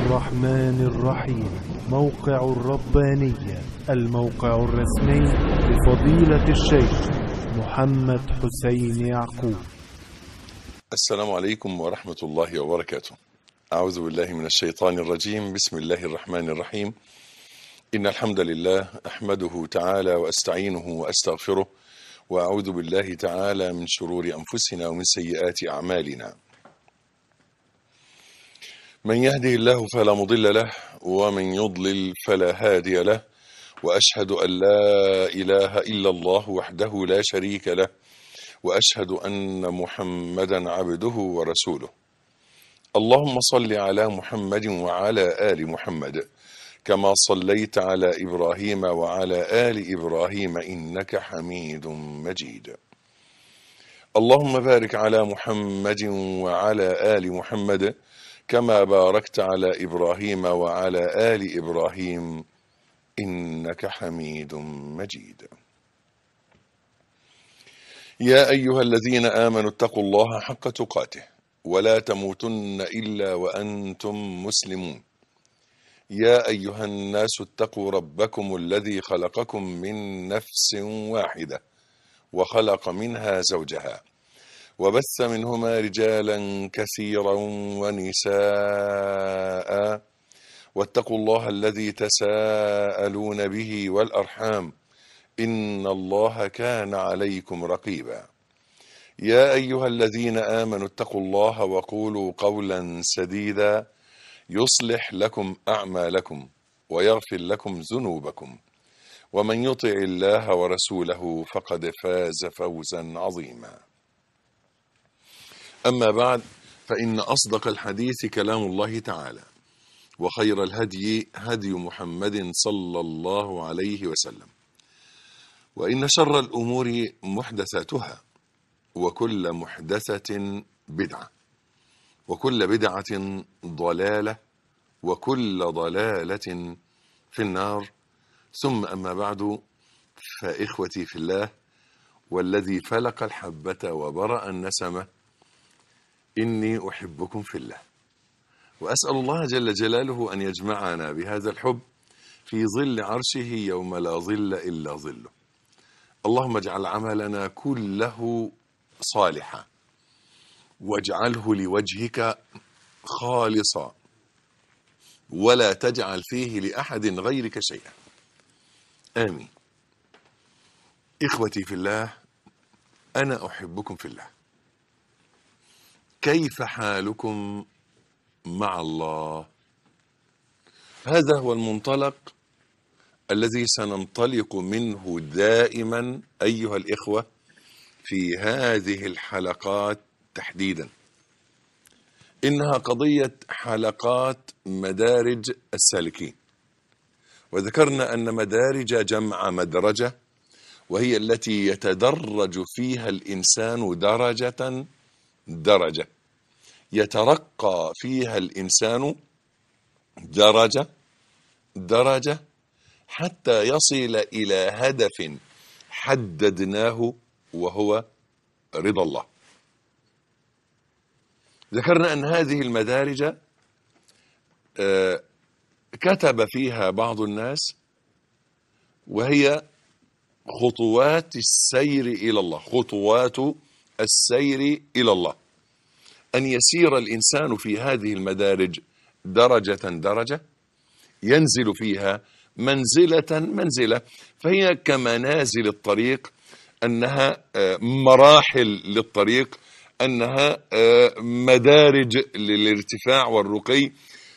الرحمن الرحيم موقع الربانية الموقع الرسمي لفضيلة الشيخ محمد حسين يعقوب السلام عليكم ورحمة الله وبركاته أعوذ بالله من الشيطان الرجيم بسم الله الرحمن الرحيم إن الحمد لله أحمده تعالى وأستعينه وأستغفره وأعوذ بالله تعالى من شرور أنفسنا ومن سيئات أعمالنا من يهده الله فلا مضل له ومن يضلل فلا هادي له وأشهد أن لا إله إلا الله وحده لا شريك له واشهد ان محمدا عبده ورسوله اللهم صل على محمد وعلى ال محمد كما صليت على ابراهيم وعلى ال ابراهيم انك حميد مجيد اللهم بارك على محمد وعلى ال محمد كما باركت على ابراهيم وعلى ال ابراهيم انك حميد مجيد يا أيها الذين آمنوا اتقوا الله حق تقاته ولا تموتن إلا وأنتم مسلمون يا أيها الناس اتقوا ربكم الذي خلقكم من نفس واحدة وخلق منها زوجها وبث منهما رجالا كثيرا ونساء واتقوا الله الذي تساءلون به والأرحام إن الله كان عليكم رقيبا يا أيها الذين آمنوا اتقوا الله وقولوا قولا سديدا يصلح لكم أعمالكم ويغفر لكم ذنوبكم ومن يطع الله ورسوله فقد فاز فوزا عظيما أما بعد فإن أصدق الحديث كلام الله تعالى وخير الهدي هدي محمد صلى الله عليه وسلم وإن شر الأمور محدثاتها وكل محدثة بدعة وكل بدعة ضلالة وكل ضلالة في النار ثم أما بعد فإخوتي في الله والذي فلق الحبة وبرأ النسمة إني أحبكم في الله وأسأل الله جل جلاله أن يجمعنا بهذا الحب في ظل عرشه يوم لا ظل إلا ظله اللهم اجعل عملنا كله صالحا واجعله لوجهك خالصا ولا تجعل فيه لأحد غيرك شيئا آمين إخوتي في الله أنا أحبكم في الله كيف حالكم مع الله هذا هو المنطلق الذي سننطلق منه دائما ايها الاخوه في هذه الحلقات تحديدا انها قضيه حلقات مدارج السالكين وذكرنا ان مدارج جمع مدرجه وهي التي يتدرج فيها الانسان درجه درجه يترقى فيها الانسان درجه درجه حتى يصل الى هدف حددناه وهو رضا الله ذكرنا ان هذه المدارج كتب فيها بعض الناس وهي خطوات السير الى الله خطوات السير الى الله ان يسير الانسان في هذه المدارج درجه درجه ينزل فيها منزلة منزلة فهي كمنازل الطريق أنها مراحل للطريق أنها مدارج للارتفاع والرقي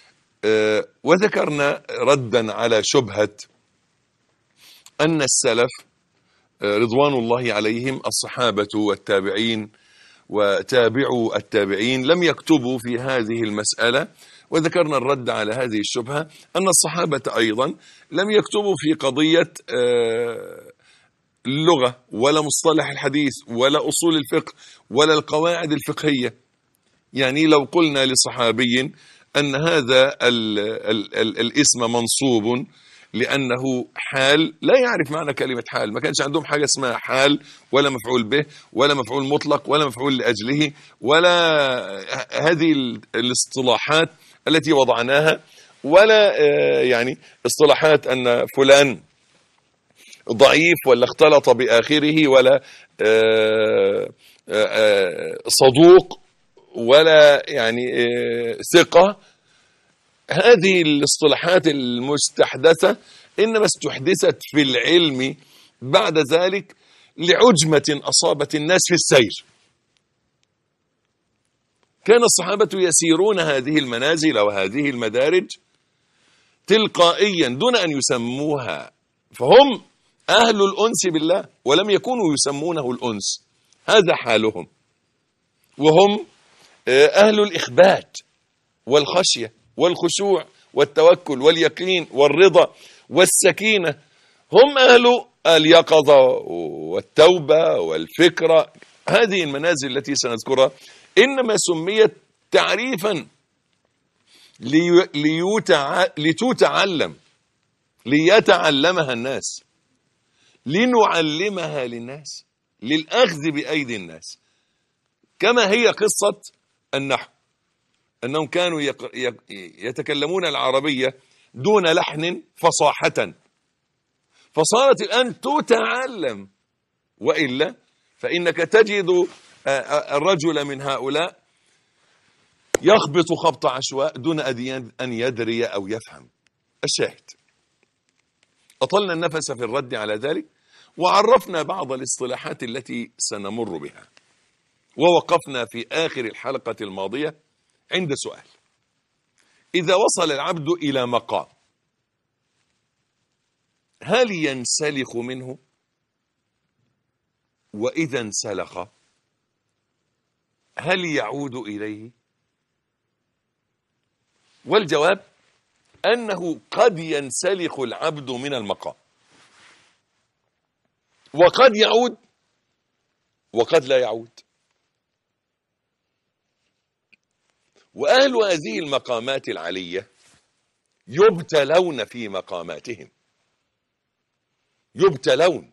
وذكرنا ردا على شبهة أن السلف رضوان الله عليهم الصحابة والتابعين وتابعوا التابعين لم يكتبوا في هذه المسألة وذكرنا الرد على هذه الشبهة أن الصحابة أيضا لم يكتبوا في قضية اللغة ولا مصطلح الحديث ولا أصول الفقه ولا القواعد الفقهية يعني لو قلنا لصحابي أن هذا ال ال ال الاسم منصوب لأنه حال لا يعرف معنى كلمة حال ما كانش عندهم حاجة اسمها حال ولا مفعول به ولا مفعول مطلق ولا مفعول لأجله ولا هذه الاصطلاحات التي وضعناها ولا آه، يعني اصطلاحات أن فلان ضعيف ولا اختلط بآخره ولا آه، آه، آه، صدوق ولا يعني آه، ثقة هذه الاصطلاحات المستحدثة إنما استحدثت في العلم بعد ذلك لعجمة أصابت الناس في السير كان الصحابة يسيرون هذه المنازل وهذه المدارج تلقائيا دون أن يسموها فهم أهل الأنس بالله ولم يكونوا يسمونه الأنس هذا حالهم وهم آه، أهل الإخبات والخشية والخشوع والتوكل واليقين والرضا والسكينة هم أهل اليقظة والتوبة والفكرة هذه المنازل التي سنذكرها إنما سميت تعريفا لي- ليتع... لتتعلم ليتعلمها الناس لنعلمها للناس للأخذ بأيدي الناس كما هي قصة النحو أنهم كانوا يق... يق... يتكلمون العربية دون لحن فصاحة فصارت الآن تتعلم وإلا فإنك تجد آه، آه، الرجل من هؤلاء يخبط خبط عشواء دون أن أن يدري أو يفهم الشاهد أطلنا النفس في الرد على ذلك وعرفنا بعض الاصطلاحات التي سنمر بها ووقفنا في آخر الحلقة الماضية عند سؤال إذا وصل العبد إلى مقام هل ينسلخ منه وإذا انسلخ هل يعود إليه والجواب أنه قد ينسلخ العبد من المقام وقد يعود وقد لا يعود وأهل هذه المقامات العلية يبتلون في مقاماتهم يبتلون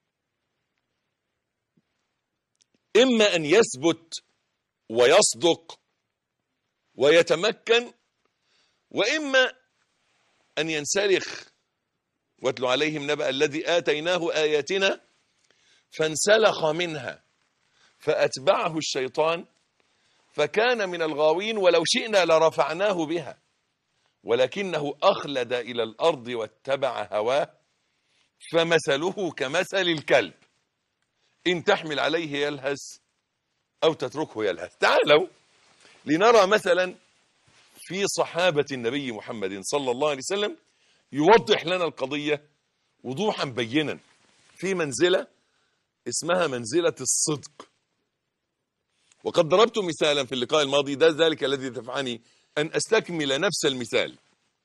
إما أن يثبت ويصدق ويتمكن وإما أن ينسلخ واتل عليهم نبأ الذي آتيناه آياتنا فانسلخ منها فأتبعه الشيطان فكان من الغاوين ولو شئنا لرفعناه بها ولكنه أخلد إلى الأرض واتبع هواه فمثله كمثل الكلب إن تحمل عليه يلهث أو تتركه يلهث تعالوا لنرى مثلا في صحابة النبي محمد صلى الله عليه وسلم يوضح لنا القضية وضوحا بينا في منزلة اسمها منزلة الصدق وقد ضربت مثالا في اللقاء الماضي ده ذلك الذي دفعني أن أستكمل نفس المثال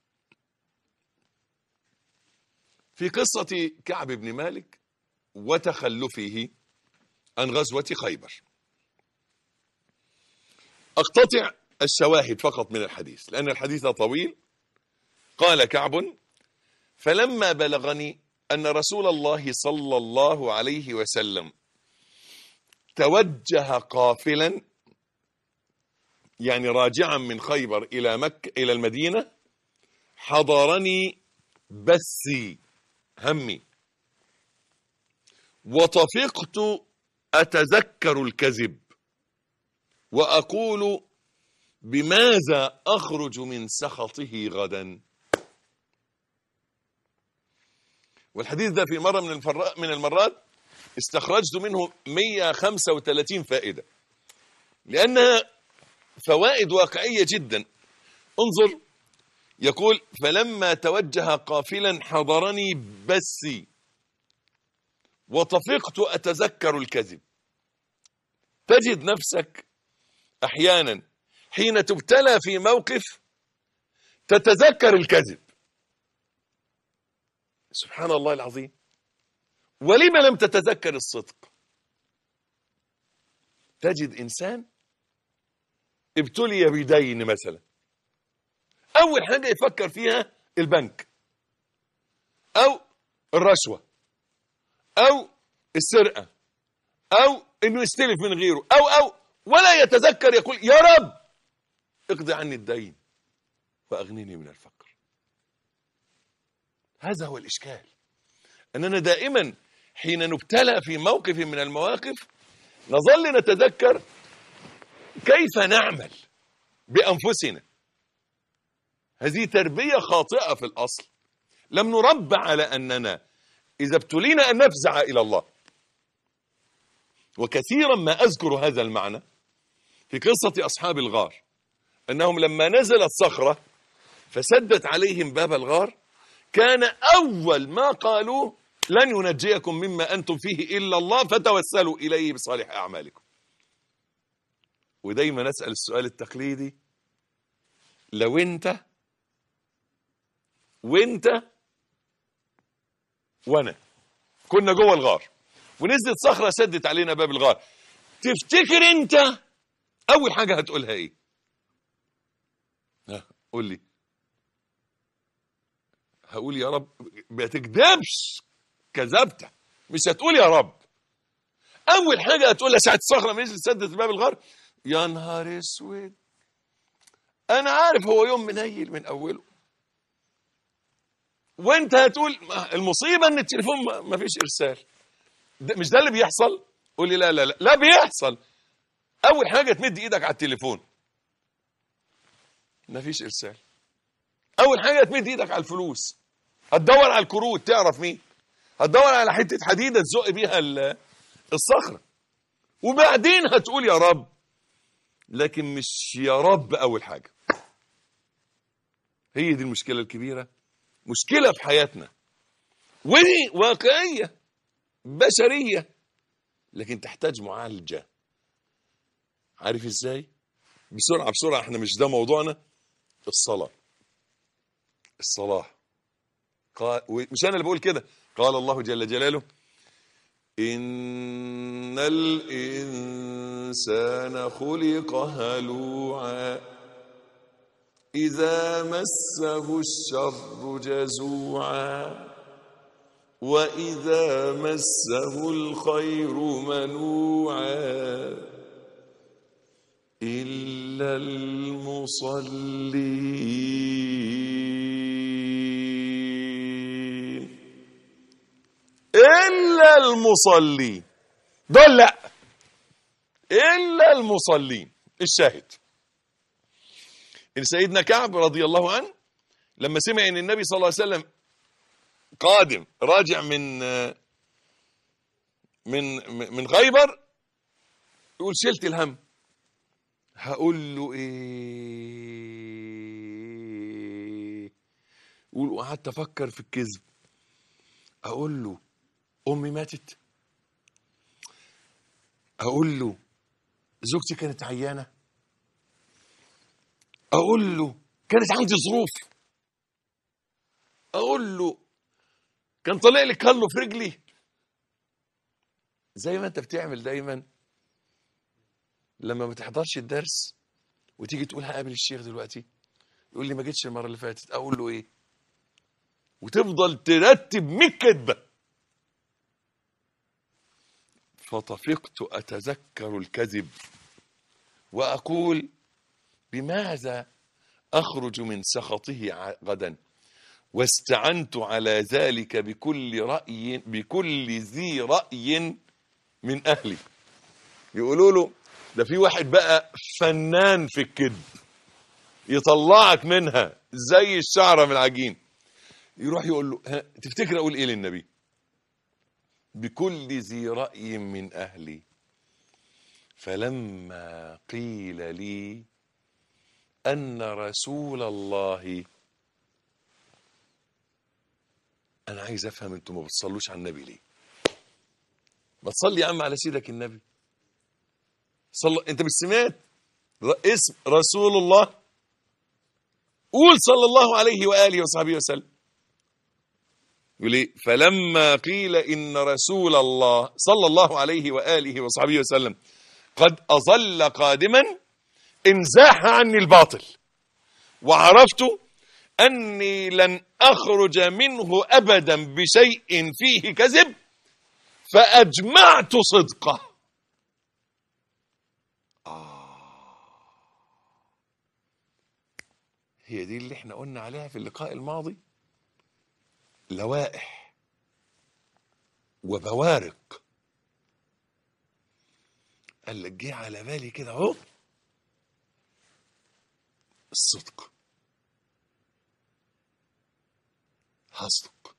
في قصة كعب بن مالك وتخلفه عن غزوة خيبر أقتطع الشواهد فقط من الحديث لأن الحديث طويل قال كعب فلما بلغني أن رسول الله صلى الله عليه وسلم توجه قافلا يعني راجعا من خيبر إلى مكة إلى المدينة حضرني بثي همي وطفقت أتذكر الكذب وأقول بماذا أخرج من سخطه غدا والحديث ده في مرة من, الفرا- من المرات استخرجت منه 135 فائدة لأنها فوائد واقعية جدا انظر يقول فلما توجه قافلا حضرني بثي وطفقت أتذكر الكذب تجد نفسك أحيانا حين تبتلى في موقف تتذكر الكذب سبحان الله العظيم ولم لم تتذكر الصدق تجد إنسان ابتلي بدين مثلا أول حاجة يفكر فيها البنك أو الرشوة أو السرقة أو إنه يستلف من غيره أو أو ولا يتذكر يقول يا رب اقضي عني الدين وأغنني من الفقر هذا هو الإشكال أننا دائما حين نبتلى في موقف من المواقف نظل نتذكر كيف نعمل بأنفسنا هذه تربية خاطئة في الأصل لم نربى على أننا إذا ابتلينا أن نفزع إلى الله وكثيرا ما أذكر هذا المعنى في قصة أصحاب الغار أنهم لما نزلت صخرة فسدت عليهم باب الغار كان أول ما قالوا لن ينجيكم مما أنتم فيه إلا الله فتوسلوا إليه بصالح أعمالكم ودايما نسأل السؤال التقليدي لو أنت وأنت وأنا كنا جوه الغار ونزلت صخرة سدت علينا باب الغار تفتكر أنت أول حاجة هتقولها إيه؟ ها قول لي هقول يا رب ما تكذبش كذبت مش هتقول يا رب اول حاجه هتقولها ساعه الصخره ما نزلت سدت باب الغار يا نهار اسود انا عارف هو يوم منيل من اوله وانت هتقول ما- المصيبه ان التليفون ما- ما فيش ارسال ده مش ده اللي بيحصل قول لي لا لا لا لا بيحصل اول حاجه تمد ايدك على التليفون ما فيش ارسال اول حاجه تمد ايدك على الفلوس هتدور على الكروت تعرف مين هتدور على حته حديده تزق بيها ال- الصخره وبعدين هتقول يا رب لكن مش يا رب اول حاجه هي دي المشكله الكبيره مشكله في حياتنا ودي واقعيه بشريه لكن تحتاج معالجه عارف ازاي بسرعه بسرعه احنا مش ده موضوعنا الصلاه الصلاه قال مش انا اللي بقول كده قال الله جل جلاله ان الانسان خلق هلوعا اذا مسه الشر جزوعا واذا مسه الخير منوعا الا المصلين إلا المصلين دول لا إلا المصلين الشاهد إن سيدنا كعب رضي الله عنه لما سمع إن النبي صلى الله عليه وسلم قادم راجع من من من خيبر يقول شلت الهم هقول له ايه يقول وقعدت افكر في الكذب اقول له امي ماتت اقول له زوجتي كانت عيانه اقول له كانت عندي ظروف اقول له كان طالع لي كله في رجلي زي ما انت بتعمل دايما لما ما تحضرش الدرس وتيجي تقول هقابل الشيخ دلوقتي يقول لي ما جيتش المره اللي فاتت اقول له ايه وتفضل ترتب 100 كذبه فطفقت اتذكر الكذب واقول بماذا اخرج من سخطه ع- غدا واستعنت على ذلك بكل راي بكل ذي راي من اهلي يقولوا له ده في واحد بقى فنان في الكذب يطلعك منها زي الشعره من العجين يروح يقول له ها تفتكر اقول ايه للنبي بكل ذي راي من اهلي فلما قيل لي ان رسول الله انا عايز افهم انتوا ما بتصلوش على النبي ليه ما تصلي يا عم على سيدك النبي صلى انت مش سمعت ر- اسم رسول الله قول صلى الله عليه واله وصحبه وسلم يقول ايه فلما قيل ان رسول الله صلى الله عليه واله وصحبه وسلم قد اظل قادما انزاح عني الباطل وعرفت اني لن اخرج منه ابدا بشيء فيه كذب فاجمعت صدقه هي دي اللي احنا قلنا عليها في اللقاء الماضي لوائح وبوارق قال لك جه على بالي كده اهو الصدق هصدق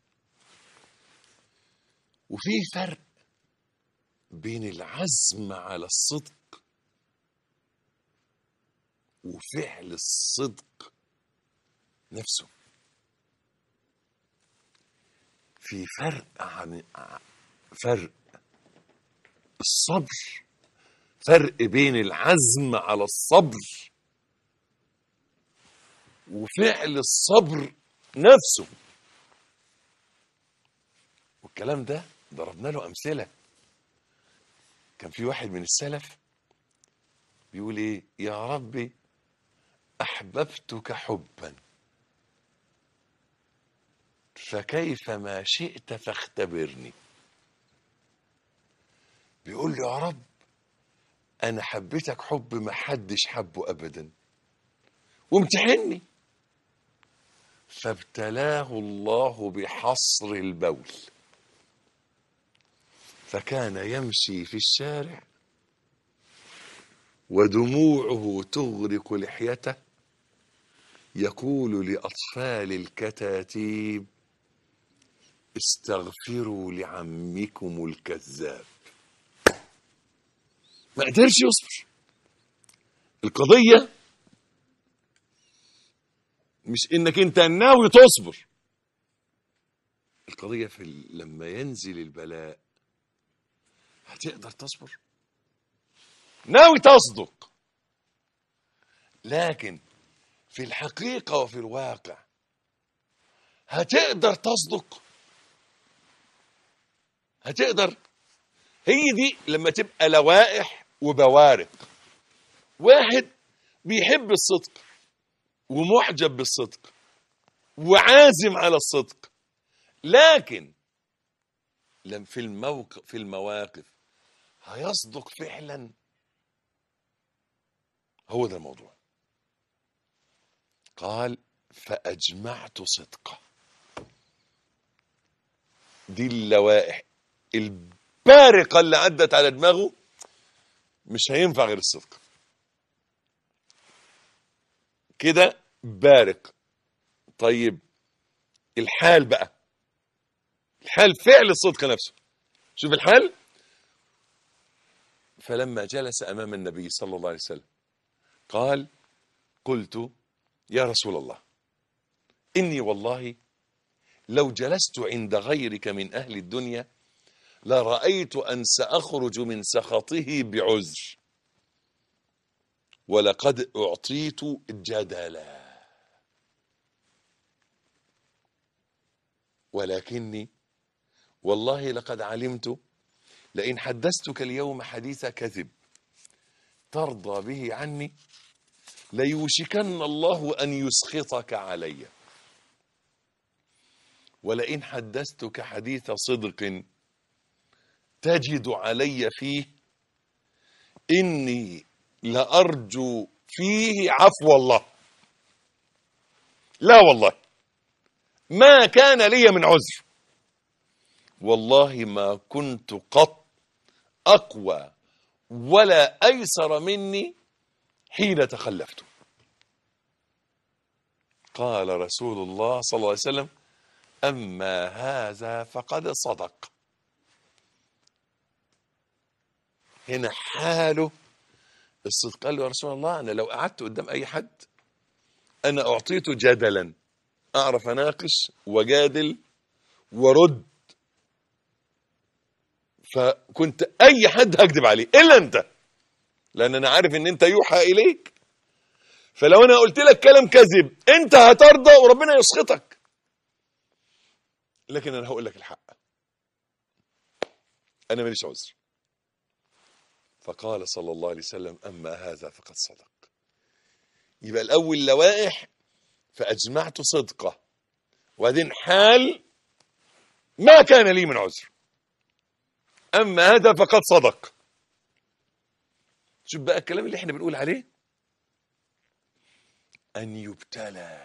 وفي فرق بين العزم على الصدق وفعل الصدق نفسه في فرق عن فرق الصبر فرق بين العزم على الصبر وفعل الصبر نفسه والكلام ده ضربنا له امثله كان في واحد من السلف بيقول ايه يا ربي احببتك حبا فكيف ما شئت فاختبرني بيقول له يا رب انا حبيتك حب ما حدش حبه ابدا وامتحني فابتلاه الله بحصر البول فكان يمشي في الشارع ودموعه تغرق لحيته يقول لاطفال الكتاتيب استغفروا لعمكم الكذاب ما قدرش يصبر القضيه مش انك انت ناوي تصبر القضيه في ال- لما ينزل البلاء هتقدر تصبر ناوي تصدق لكن في الحقيقه وفي الواقع هتقدر تصدق هتقدر هي دي لما تبقى لوائح وبوارق واحد بيحب الصدق ومعجب بالصدق وعازم على الصدق لكن لم في الموقف في المواقف هيصدق فعلا هو ده الموضوع قال فأجمعت صدقه دي اللوائح البارقة اللي عدت على دماغه مش هينفع غير الصدق كده بارق طيب الحال بقى الحال فعل الصدق نفسه شوف الحال فلما جلس امام النبي صلى الله عليه وسلم قال قلت يا رسول الله اني والله لو جلست عند غيرك من اهل الدنيا لرايت ان ساخرج من سخطه بعذر ولقد اعطيت جدلا ولكني والله لقد علمت لئن حدثتك اليوم حديث كذب ترضى به عني ليوشكن الله ان يسخطك علي ولئن حدثتك حديث صدق تجد علي فيه اني لارجو فيه عفو الله لا والله ما كان لي من عذر والله ما كنت قط اقوى ولا ايسر مني حين تخلفت قال رسول الله صلى الله عليه وسلم اما هذا فقد صدق هنا حاله الصدق قال له يا رسول الله انا لو قعدت قدام اي حد انا اعطيته جدلا اعرف اناقش وجادل ورد فكنت اي حد هكذب عليه الا انت لان انا عارف ان انت يوحى اليك فلو انا قلت لك كلام كذب انت هترضى وربنا يسخطك لكن انا هقول لك الحق انا ماليش عذر فقال صلى الله عليه وسلم اما هذا فقد صدق يبقى الاول لوائح فاجمعت صدقه وبعدين حال ما كان لي من عذر اما هذا فقد صدق شوف بقى الكلام اللي احنا بنقول عليه أن يبتلى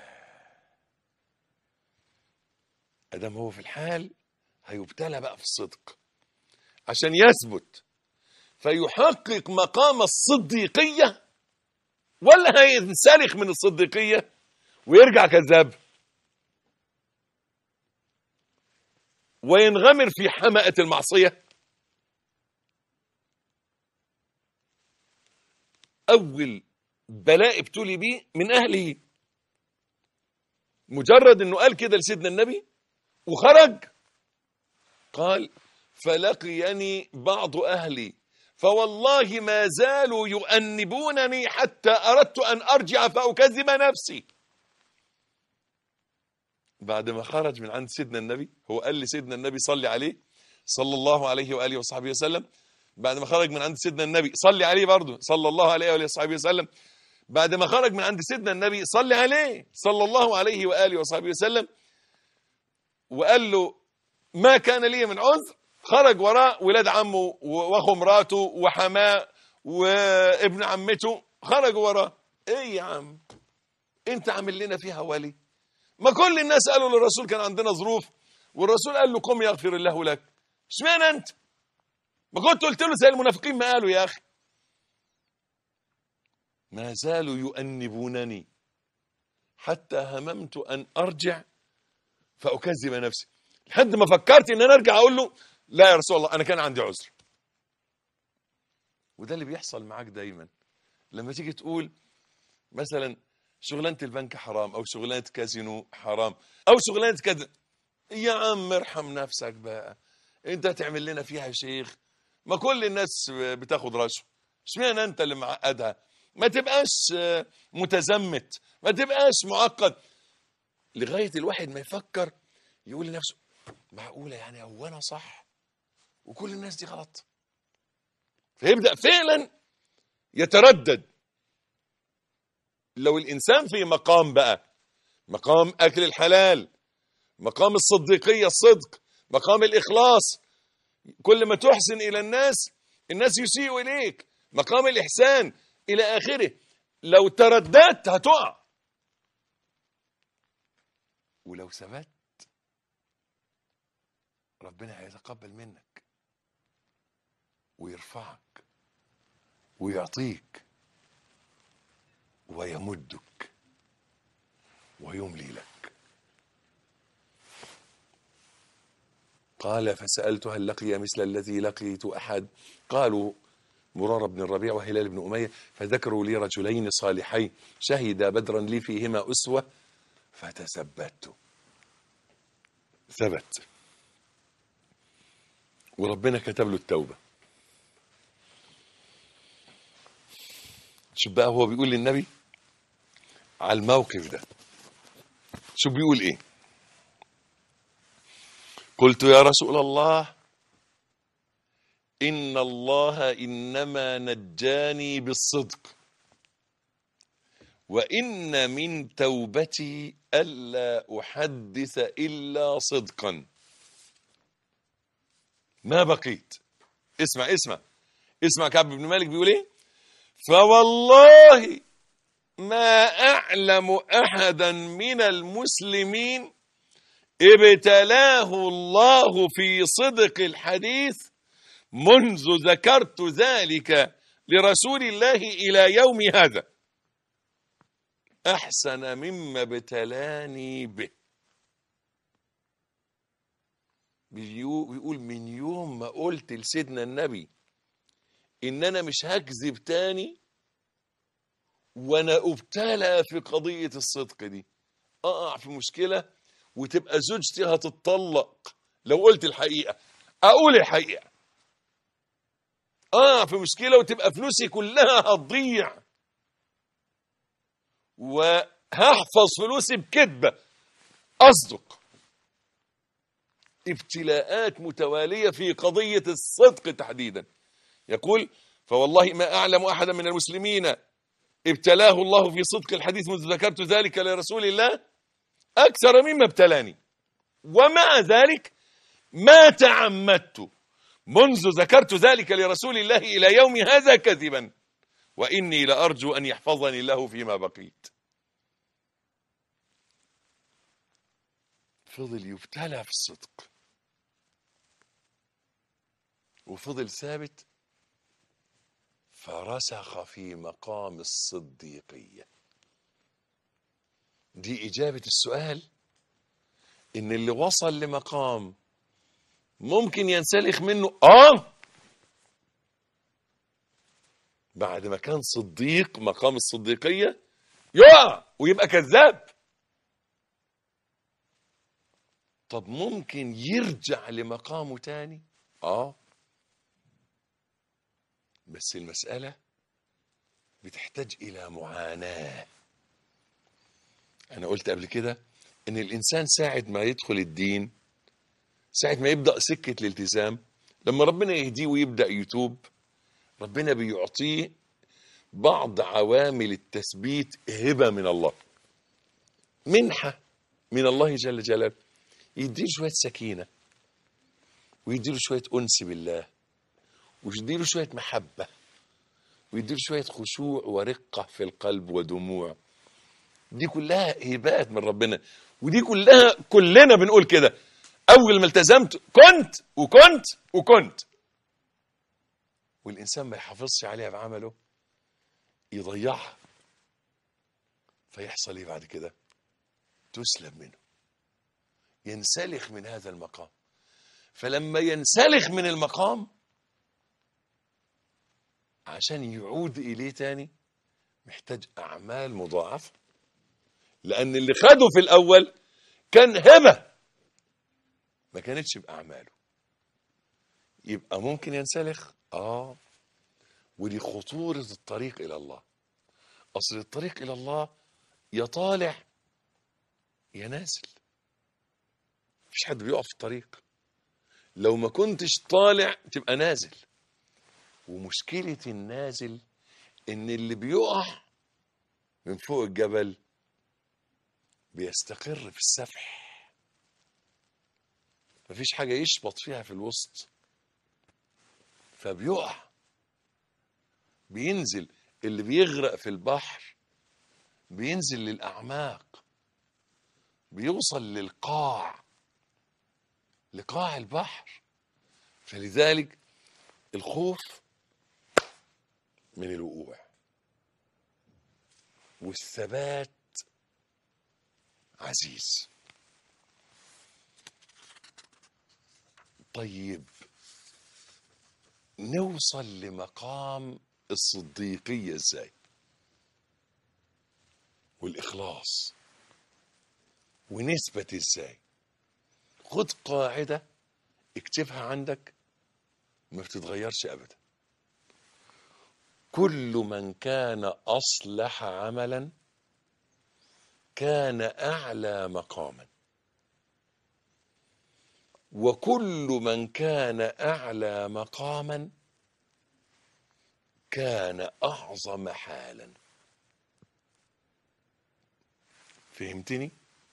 أدام هو في الحال هيبتلى بقى في الصدق عشان يثبت فيحقق مقام الصديقية ولا هينسلخ من الصديقية ويرجع كذاب وينغمر في حمأة المعصية أول بلاء ابتلي بيه من أهله مجرد أنه قال كده لسيدنا النبي وخرج قال فلقيني بعض أهلي فوالله ما زالوا يؤنبونني حتى أردت أن أرجع فأكذب نفسي بعد ما خرج من عند سيدنا النبي هو قال لسيدنا النبي صلي عليه صلى الله عليه وآله وصحبه وسلم بعد ما خرج من عند سيدنا النبي صلي عليه برضه صلى الله عليه وآله وصحبه وسلم بعد ما خرج من عند سيدنا النبي صلي عليه صلى الله عليه وآله وصحبه وسلم وقال له ما كان لي من عذر خرج وراه ولاد عمه واخو مراته وحماه وابن عمته خرجوا وراه ايه يا عم انت عامل لنا فيها ولي ما كل الناس قالوا للرسول كان عندنا ظروف والرسول قال له قم يغفر الله لك اشمعنى انت ما كنت قلت له زي المنافقين ما قالوا يا اخي ما زالوا يؤنبونني حتى هممت ان ارجع فاكذب نفسي لحد ما فكرت ان انا ارجع اقول له لا يا رسول الله انا كان عندي عذر وده اللي بيحصل معاك دايما لما تيجي تقول مثلا شغلانه البنك حرام او شغلانه كازينو حرام او شغلانه كذا يا عم ارحم نفسك بقى انت هتعمل لنا فيها شيخ ما كل الناس بتاخد رشوه اشمعنى انت اللي معقدها ما تبقاش متزمت ما تبقاش معقد لغايه الواحد ما يفكر يقول لنفسه معقوله يعني هو انا صح وكل الناس دي غلط فيبدا فعلا يتردد لو الانسان في مقام بقى مقام اكل الحلال مقام الصديقيه الصدق مقام الاخلاص كل ما تحسن الى الناس الناس يسيئوا اليك مقام الاحسان الى اخره لو ترددت هتقع ولو ثبت ربنا هيتقبل منك ويرفعك ويعطيك ويمدك ويملي لك قال فسألت هل لقي مثل الذي لقيت أحد قالوا مرار بن الربيع وهلال بن أمية فذكروا لي رجلين صالحين شهدا بدرا لي فيهما أسوة فتثبت ثبت وربنا كتب له التوبة شوف بقى هو بيقول للنبي على الموقف ده شوف بيقول ايه قلت يا رسول الله إن الله إنما نجاني بالصدق وإن من توبتي ألا أحدث إلا صدقا ما بقيت اسمع اسمع اسمع كعب بن مالك بيقول ايه فوالله ما أعلم أحدا من المسلمين ابتلاه الله في صدق الحديث منذ ذكرت ذلك لرسول الله إلى يوم هذا أحسن مما ابتلاني به بيقول من يوم ما قلت لسيدنا النبي إن أنا مش هكذب تاني وأنا أبتلى في قضية الصدق دي أقع في مشكلة وتبقى زوجتي هتتطلق لو قلت الحقيقة أقول الحقيقة أقع في مشكلة وتبقى فلوسي كلها هتضيع وهحفظ فلوسي بكذبة أصدق ابتلاءات متوالية في قضية الصدق تحديدا يقول فوالله ما أعلم أحدا من المسلمين ابتلاه الله في صدق الحديث منذ ذكرت ذلك لرسول الله أكثر مما ابتلاني ومع ذلك ما تعمدت منذ ذكرت ذلك لرسول الله إلى يوم هذا كذبا وإني لأرجو أن يحفظني الله فيما بقيت فضل يبتلى في الصدق وفضل ثابت فرسخ في مقام الصديقية دي إجابة السؤال إن اللي وصل لمقام ممكن ينسلخ منه آه بعد ما كان صديق مقام الصديقية يقع ويبقى كذاب طب ممكن يرجع لمقامه تاني اه بس المسألة بتحتاج إلى معاناة أنا قلت قبل كده إن الإنسان ساعة ما يدخل الدين ساعة ما يبدأ سكة الالتزام لما ربنا يهديه ويبدأ يتوب ربنا بيعطيه بعض عوامل التثبيت هبة من الله منحة من الله جل جلاله يديله شوية سكينة ويديله شوية أنس بالله ويديله شوية محبة ويديله شوية خشوع ورقة في القلب ودموع دي كلها هبات من ربنا ودي كلها كلنا بنقول كده أول ما التزمت كنت وكنت وكنت والإنسان ما يحافظش عليها بعمله يضيعها فيحصل ايه بعد كده تسلب منه ينسلخ من هذا المقام فلما ينسلخ من المقام عشان يعود إليه تاني محتاج أعمال مضاعفة لأن اللي خده في الأول كان هبة ما كانتش بأعماله يبقى ممكن ينسلخ آه ودي خطورة الطريق إلى الله أصل الطريق إلى الله يا طالع يا نازل مفيش حد بيقف في الطريق لو ما كنتش طالع تبقى نازل ومشكلة النازل إن اللي بيقع من فوق الجبل بيستقر في السفح مفيش حاجة يشبط فيها في الوسط فبيقع بينزل اللي بيغرق في البحر بينزل للأعماق بيوصل للقاع لقاع البحر فلذلك الخوف من الوقوع والثبات عزيز طيب نوصل لمقام الصديقية ازاي والإخلاص ونثبت ازاي خد قاعدة اكتبها عندك ما بتتغيرش أبدا كل من كان أصلح عملا كان أعلى مقاما وكل من كان أعلى مقاما كان أعظم حالا فهمتني؟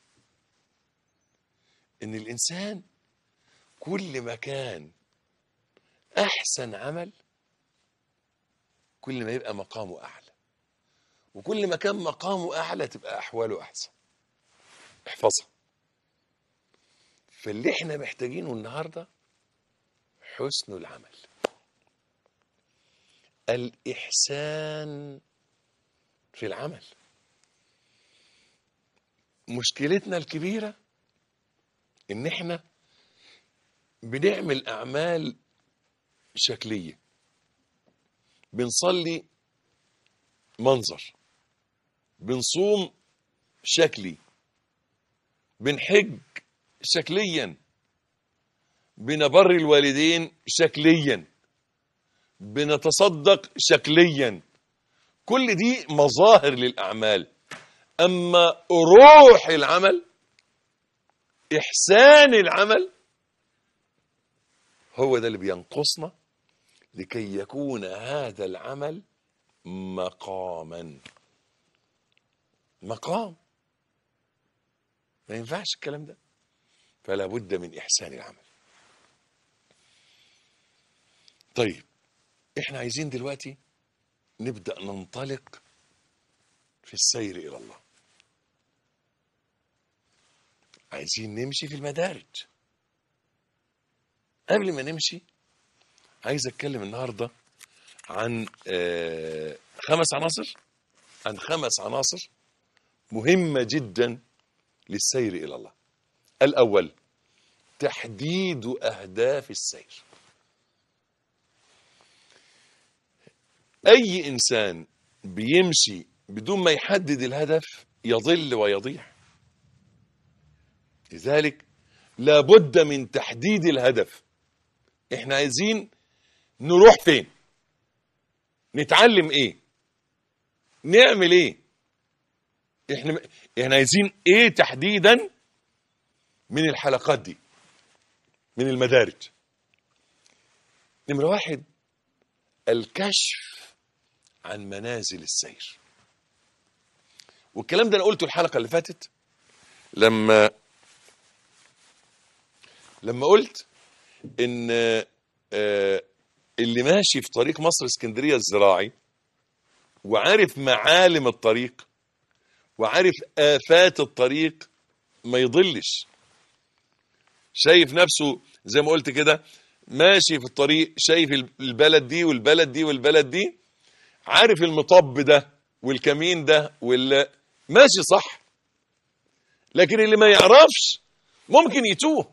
إن الإنسان كل ما كان أحسن عمل كل ما يبقى مقامه أعلى وكل ما كان مقامه أعلى تبقى أحواله أحسن احفظها فاللي احنا محتاجينه النهاردة حسن العمل الإحسان في العمل مشكلتنا الكبيرة إن إحنا بنعمل أعمال شكلية بنصلي منظر بنصوم شكلي بنحج شكليا بنبر الوالدين شكليا بنتصدق شكليا كل دي مظاهر للأعمال أما روح العمل إحسان العمل هو ده اللي بينقصنا لكي يكون هذا العمل مقاما مقام ما ينفعش الكلام ده فلا بد من إحسان العمل طيب احنا عايزين دلوقتي نبدأ ننطلق في السير إلى الله عايزين نمشي في المدارج قبل ما نمشي عايز اتكلم النهارده عن آه، خمس عناصر عن خمس عناصر مهمه جدا للسير الى الله الاول تحديد اهداف السير اي انسان بيمشي بدون ما يحدد الهدف يضل ويضيع لذلك لابد من تحديد الهدف احنا عايزين نروح فين نتعلم ايه نعمل ايه احنا احنا عايزين ايه تحديدا من الحلقات دي من المدارج نمرة واحد الكشف عن منازل السير والكلام ده انا قلته الحلقة اللي فاتت لما لما قلت ان آه، اللي ماشي في طريق مصر اسكندرية الزراعي وعارف معالم الطريق وعارف آفات الطريق ما يضلش شايف نفسه زي ما قلت كده ماشي في الطريق شايف البلد دي والبلد دي والبلد دي عارف المطب ده والكمين ده وال ماشي صح لكن اللي ما يعرفش ممكن يتوه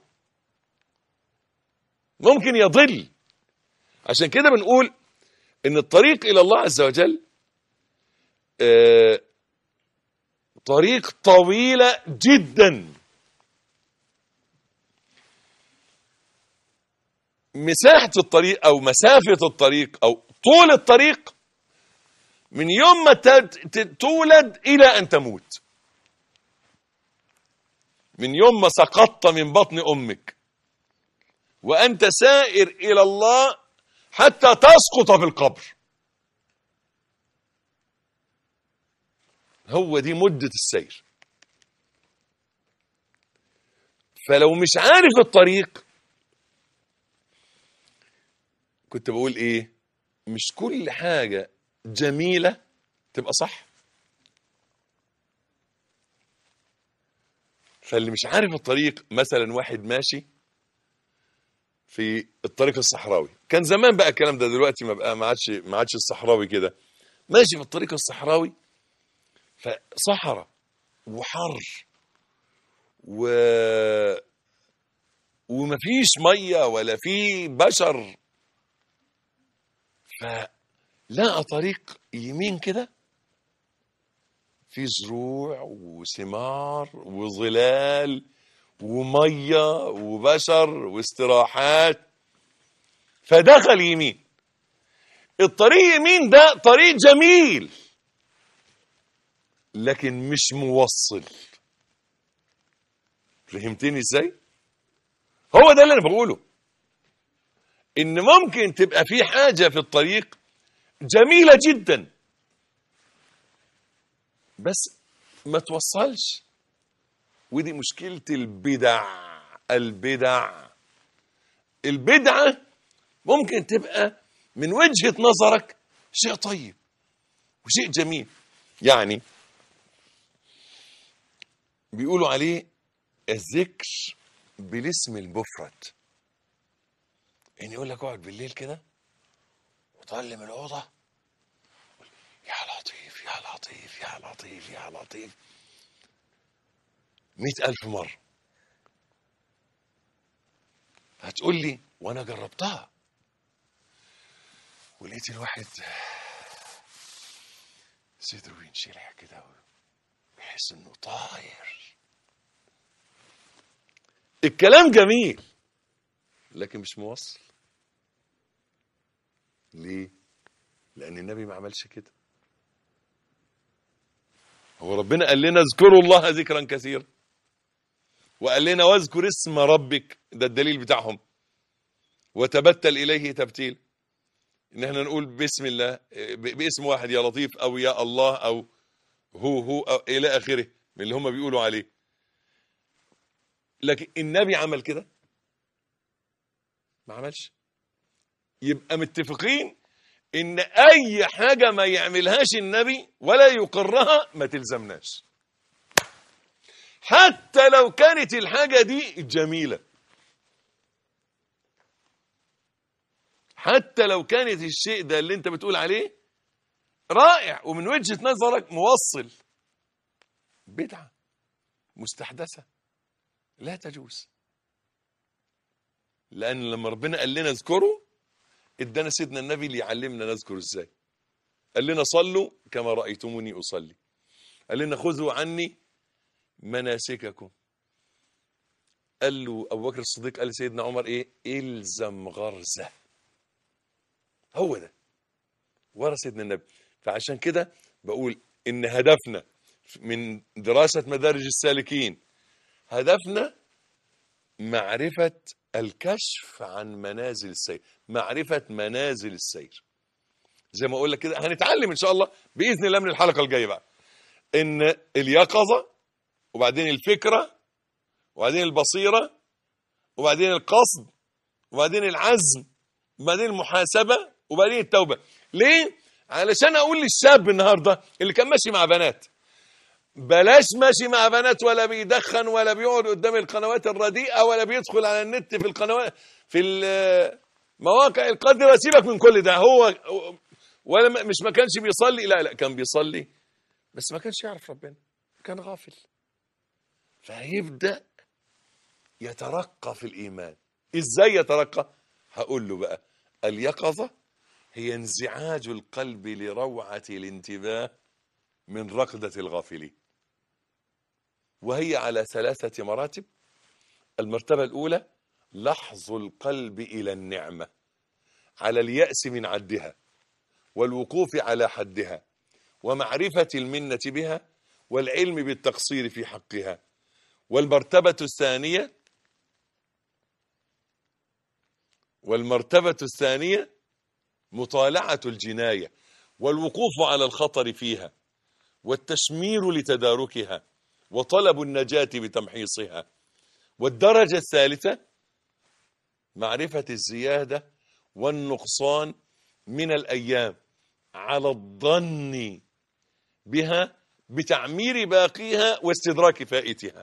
ممكن يضل عشان كده بنقول ان الطريق الى الله عز وجل آه، طريق طويلة جدا مساحة الطريق او مسافة الطريق او طول الطريق من يوم ما تت- ت- تولد الى ان تموت من يوم ما سقطت من بطن امك وانت سائر الى الله حتى تسقط في القبر هو دي مدة السير فلو مش عارف الطريق كنت بقول ايه مش كل حاجة جميلة تبقى صح فاللي مش عارف الطريق مثلا واحد ماشي في الطريق الصحراوي كان زمان بقى الكلام ده دلوقتي ما بقى ما عادش ما عادش الصحراوي كده ماشي في الطريق الصحراوي فصحراء وحر و ومفيش ميه ولا في بشر فلقى طريق يمين كده في زروع وثمار وظلال وميه وبشر واستراحات فدخل يمين الطريق يمين ده طريق جميل لكن مش موصل فهمتني ازاي هو ده اللي انا بقوله ان ممكن تبقى في حاجه في الطريق جميله جدا بس ما توصلش ودي مشكله البدع البدع البدعه ممكن تبقى من وجهه نظرك شيء طيب وشيء جميل يعني بيقولوا عليه الذكر بالاسم المفرد يعني يقول لك اقعد بالليل كده وطلم الأوضة يا لطيف يا لطيف يا لطيف يا لطيف مئة ألف مرة هتقول لي وأنا جربتها ولقيت الواحد صدره ينشرح كده ويحس إنه طاير الكلام جميل لكن مش موصل ليه لان النبي ما عملش كده هو ربنا قال لنا اذكروا الله ذكرا كثيرا وقال لنا واذكر اسم ربك ده الدليل بتاعهم وتبتل اليه تبتيل ان احنا نقول بسم الله ب- باسم واحد يا لطيف او يا الله او هو هو أو الى اخره من اللي هم بيقولوا عليه لكن النبي عمل كده ما عملش يبقى متفقين ان اي حاجه ما يعملهاش النبي ولا يقرها ما تلزمناش حتى لو كانت الحاجة دي جميلة حتى لو كانت الشيء ده اللي انت بتقول عليه رائع ومن وجهة نظرك موصل بدعة مستحدثة لا تجوز لأن لما ربنا قال لنا اذكروا ادانا سيدنا النبي ليعلمنا نذكر ازاي قال لنا صلوا كما رأيتموني أصلي قال لنا خذوا عني مناسككم قال له أبو بكر الصديق قال لسيدنا عمر إيه إلزم غرزة هو ده ورا سيدنا النبي فعشان كده بقول إن هدفنا من دراسة مدارج السالكين هدفنا معرفة الكشف عن منازل السير معرفة منازل السير زي ما اقول لك كده هنتعلم ان شاء الله باذن الله من الحلقه الجايه بقى ان اليقظه وبعدين الفكره وبعدين البصيره وبعدين القصد وبعدين العزم وبعدين المحاسبه وبعدين التوبه ليه علشان اقول للشاب النهارده اللي كان ماشي مع بنات بلاش ماشي مع بنات ولا بيدخن ولا بيقعد قدام القنوات الرديئه ولا بيدخل على النت في القنوات في المواقع القذره سيبك من كل ده هو ولا ما- مش ما كانش بيصلي لا لا كان بيصلي بس ما كانش يعرف ربنا كان غافل فهيبدا يترقى في الايمان ازاي يترقى هقول له بقى اليقظه هي انزعاج القلب لروعه الانتباه من رقده الغافلين وهي على ثلاثه مراتب المرتبه الاولى لحظ القلب الى النعمه على الياس من عدها والوقوف على حدها ومعرفة المنة بها والعلم بالتقصير في حقها والمرتبة الثانية والمرتبة الثانية مطالعة الجناية والوقوف على الخطر فيها والتشمير لتداركها وطلب النجاة بتمحيصها والدرجة الثالثة معرفة الزيادة والنقصان من الأيام على الظن بها بتعمير باقيها واستدراك فائتها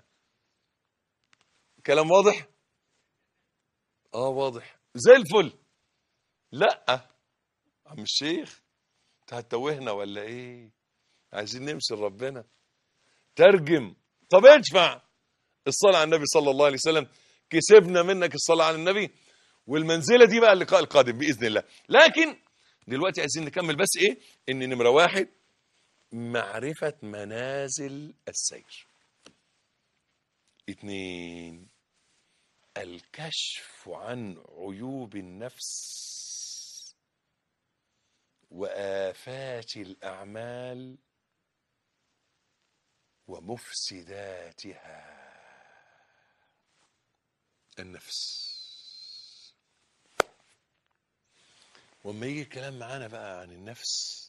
كلام واضح اه واضح زي الفل لا عم الشيخ انت هتوهنا ولا ايه عايزين نمشي لربنا ترجم طب ادفع الصلاة على النبي صلى الله عليه وسلم كسبنا منك الصلاة على النبي والمنزلة دي بقى اللقاء القادم بإذن الله لكن دلوقتي عايزين نكمل بس ايه ان نمرة واحد معرفة منازل السير اتنين الكشف عن عيوب النفس وآفات الأعمال ومفسداتها النفس وما يجي الكلام معانا بقى عن النفس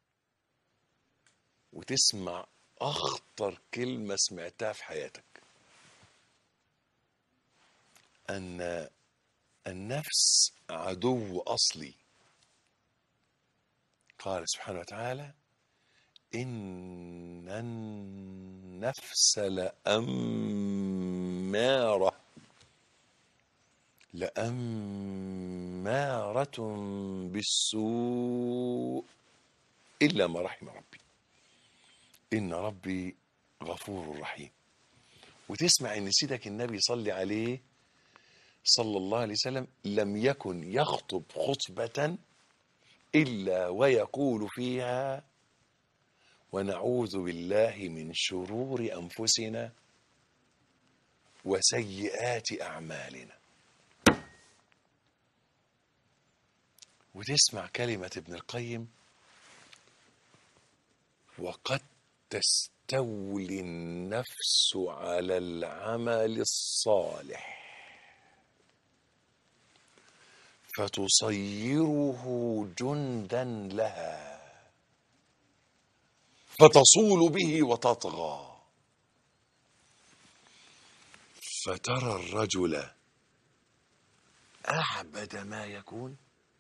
وتسمع أخطر كلمة سمعتها في حياتك أن النفس عدو أصلي قال سبحانه وتعالى إن النفس لأمارة لأمارة بالسوء إلا ما رحم ربي إن ربي غفور رحيم وتسمع إن سيدك النبي صلي عليه صلى الله عليه وسلم لم يكن يخطب خطبة إلا ويقول فيها ونعوذ بالله من شرور أنفسنا وسيئات أعمالنا وتسمع كلمة ابن القيم وقد تستولي النفس على العمل الصالح فتصيره جندا لها فتصول به وتطغى فترى الرجل أعبد ما يكون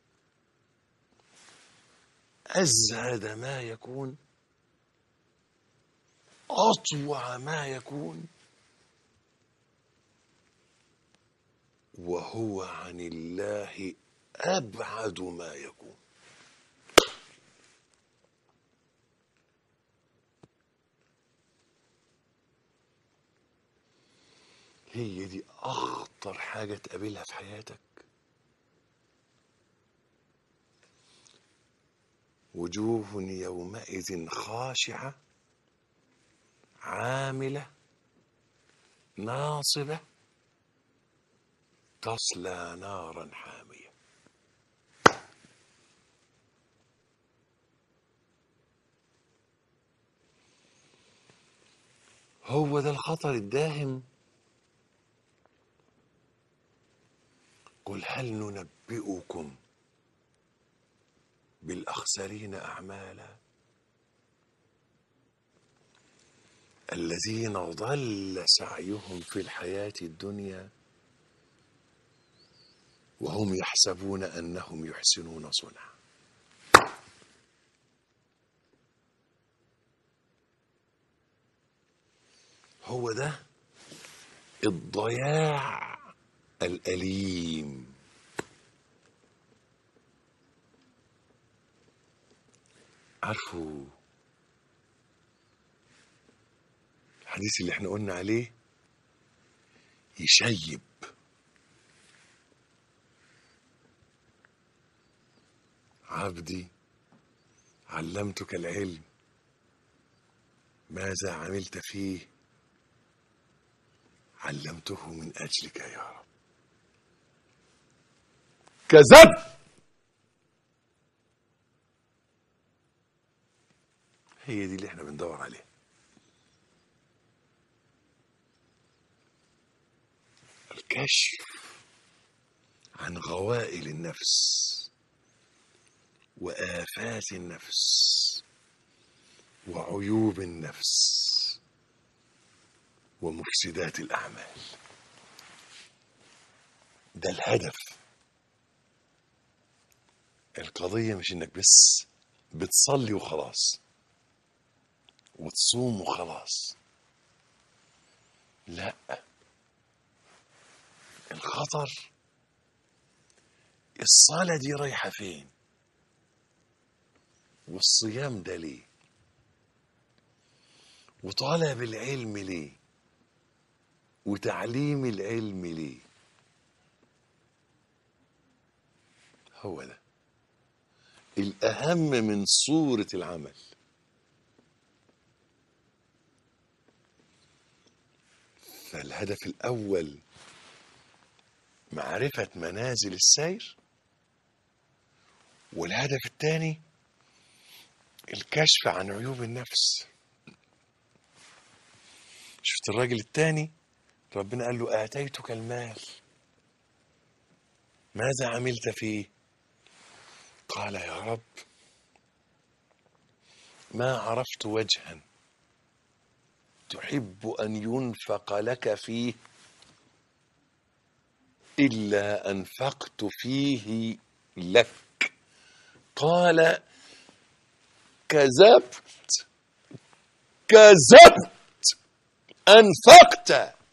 أزهد ما يكون أطوع ما يكون وهو عن الله أبعد ما يكون هي دي أخطر حاجة تقابلها في حياتك وجوه يومئذ خاشعة عاملة ناصبة تصلى نارا حامية هو ده الخطر الداهم قل هل ننبئكم بالأخسرين أعمالا الذين ضل سعيهم في الحياة الدنيا وهم يحسبون أنهم يحسنون صنعا هو ده الضياع الأليم عارفوا الحديث اللي احنا قلنا عليه يشيب عبدي علمتك العلم ماذا عملت فيه علمته من أجلك يا رب كذب هي دي اللي احنا بندور عليها الكشف عن غوائل النفس وآفات النفس وعيوب النفس ومفسدات الأعمال ده الهدف القضية مش انك بس بتصلي وخلاص وتصوم وخلاص لا الخطر الصلاة دي رايحة فين والصيام ده ليه وطلب العلم ليه وتعليم العلم ليه هو ده الأهم من صورة العمل فالهدف الأول معرفة منازل السير والهدف الثاني الكشف عن عيوب النفس شفت الراجل الثاني ربنا قال له آتيتك المال ماذا عملت فيه قال يا رب ما عرفت وجها تحب أن ينفق لك فيه إلا أنفقت فيه لك قال كذبت كذبت أنفقت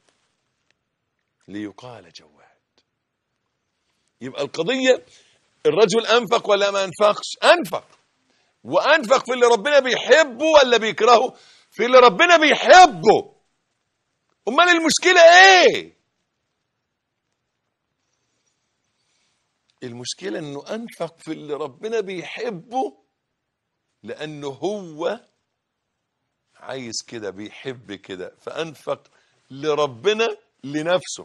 ليقال جواد يبقى القضية الرجل أنفق ولا ما أنفقش أنفق وأنفق في اللي ربنا بيحبه ولا بيكرهه في اللي ربنا بيحبه أمال المشكلة إيه المشكلة إنه أنفق في اللي ربنا بيحبه لأنه هو عايز كده بيحب كده فأنفق لربنا لنفسه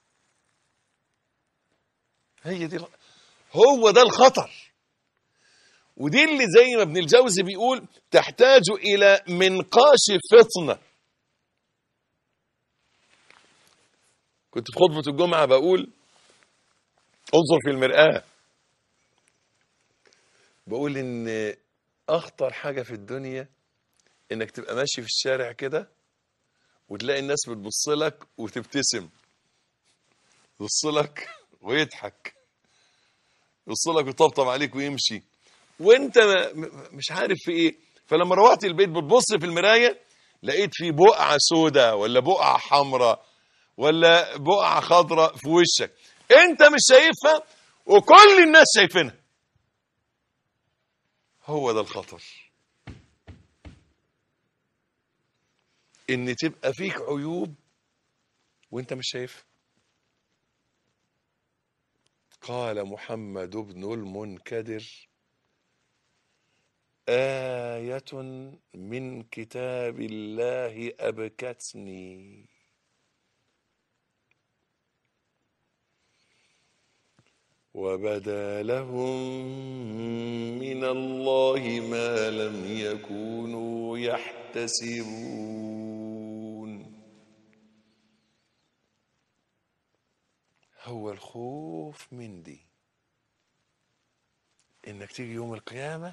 هي دي هو ده الخطر ودي اللي زي ما ابن الجوزي بيقول تحتاج إلى منقاش فطنة كنت في خطبة الجمعة بقول انظر في المرآة بقول إن أخطر حاجة في الدنيا إنك تبقى ماشي في الشارع كده وتلاقي الناس بتبص لك وتبتسم يبص لك ويضحك يبص لك ويطبطب عليك ويمشي وانت مش عارف في ايه فلما روحت البيت بتبص في المرايه لقيت في بقعه سوداء ولا بقعه حمراء ولا بقعه خضراء في وشك انت مش شايفها وكل الناس شايفينها هو ده الخطر ان تبقى فيك عيوب وانت مش شايفها قال محمد بن المنكدر آية من كتاب الله أبكتني وبدا لهم من الله ما لم يكونوا يحتسبون هو الخوف من دي انك تيجي يوم القيامة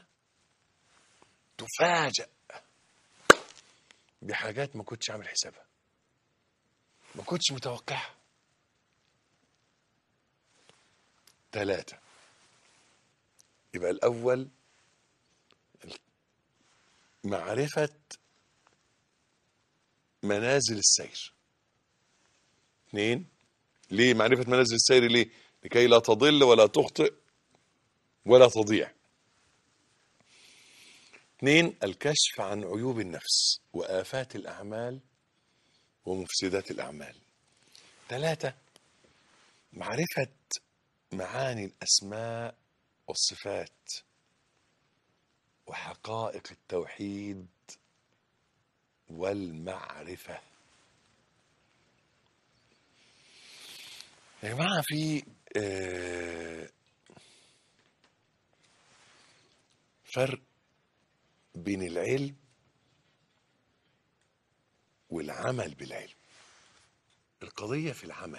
تفاجأ بحاجات ما كنتش عامل حسابها ما كنتش متوقعها ثلاثة يبقى الأول معرفة منازل السير اثنين ليه معرفة منازل السير ليه لكي لا تضل ولا تخطئ ولا تضيع اثنين الكشف عن عيوب النفس وآفات الأعمال ومفسدات الأعمال ثلاثة معرفة معاني الأسماء والصفات وحقائق التوحيد والمعرفة يا جماعة في آه، فرق بين العلم والعمل بالعلم القضية في العمل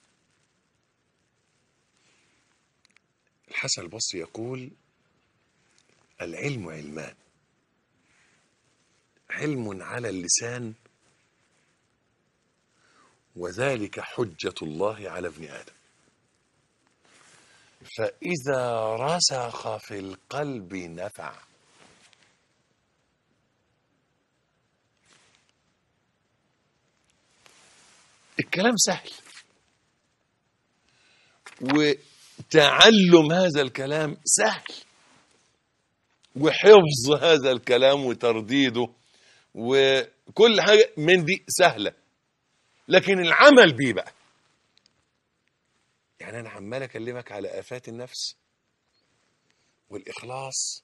الحسن البصري يقول العلم علمان علم على اللسان وذلك حجة الله على ابن آدم فإذا رسخ في القلب نفع الكلام سهل وتعلم هذا الكلام سهل وحفظ هذا الكلام وترديده وكل حاجة من دي سهلة لكن العمل بيه بقى يعني أنا عمال أكلمك على آفات النفس والإخلاص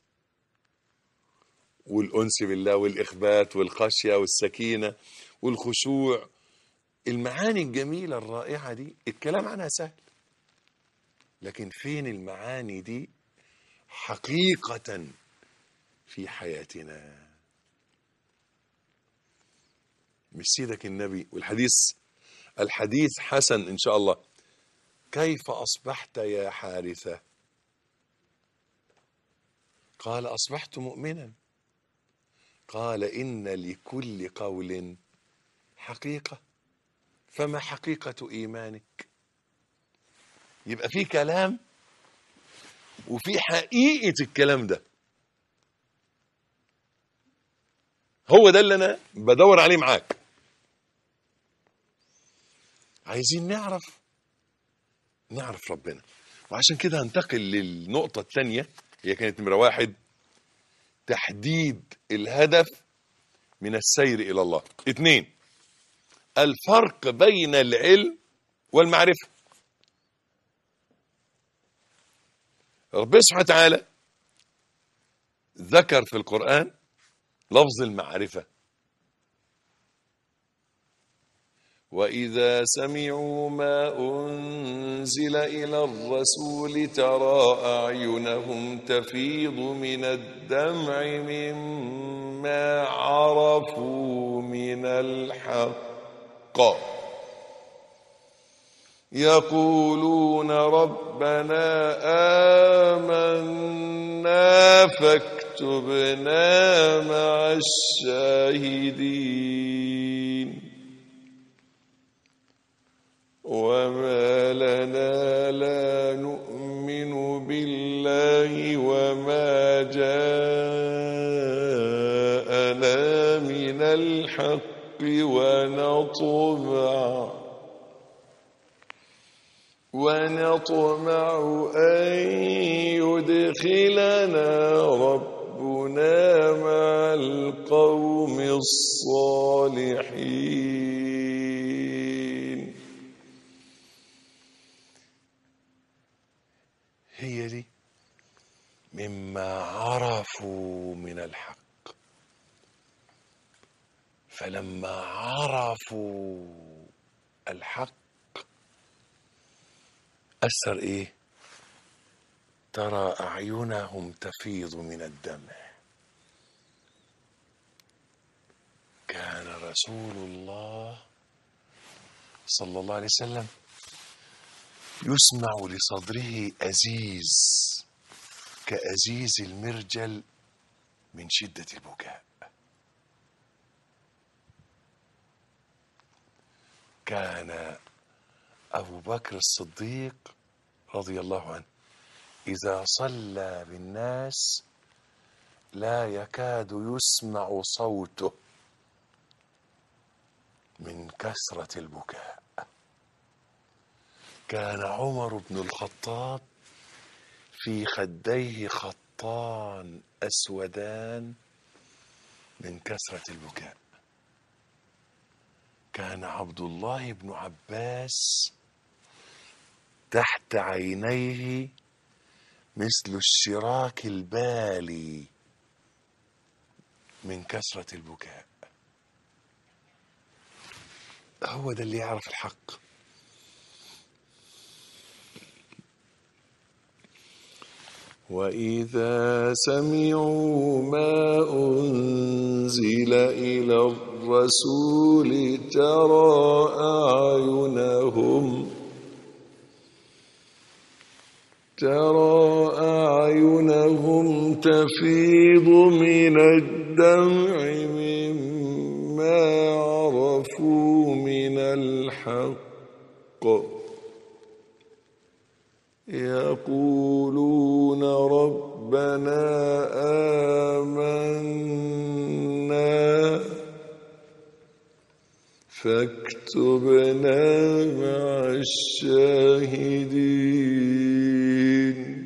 والأنس بالله والإخبات والخشية والسكينة والخشوع المعاني الجميلة الرائعة دي الكلام عنها سهل لكن فين المعاني دي حقيقة في حياتنا مش سيدك النبي والحديث الحديث حسن إن شاء الله كيف أصبحت يا حارثة قال أصبحت مؤمنا قال إن لكل قول حقيقة فما حقيقة إيمانك يبقى في كلام وفي حقيقة الكلام ده هو ده اللي أنا بدور عليه معاك عايزين نعرف نعرف ربنا وعشان كده هنتقل للنقطة الثانية هي كانت نمرة واحد تحديد الهدف من السير إلى الله اثنين الفرق بين العلم والمعرفة ربنا سبحانه وتعالى ذكر في القرآن لفظ المعرفة وإذا سمعوا ما أنزل إلى الرسول ترى أعينهم تفيض من الدمع مما عرفوا من الحق يقولون ربنا آمنا فاكتبنا مع الشاهدين وما لنا لا نؤمن بالله وما جاءنا من الحق ونطبع ونطمع أن يدخلنا ربنا مع القوم الصالحين هي دي مما عرفوا من الحق فلما عرفوا الحق أثر إيه؟ ترى أعينهم تفيض من الدمع كان رسول الله صلى الله عليه وسلم يسمع لصدره أزيز كأزيز المرجل من شدة البكاء كان أبو بكر الصديق رضي الله عنه إذا صلى بالناس لا يكاد يسمع صوته من كثرة البكاء كان عمر بن الخطاب في خديه خطان أسودان من كثرة البكاء كان عبد الله بن عباس تحت عينيه مثل الشراك البالي من كثرة البكاء هو ده اللي يعرف الحق وإذا سمعوا ما أنزل إلى الرسول ترى أعينهم ترى أعينهم تفيض من الدمع مما عرفوا من الحق يقولون ربنا آمنا فاكتبنا مع الشاهدين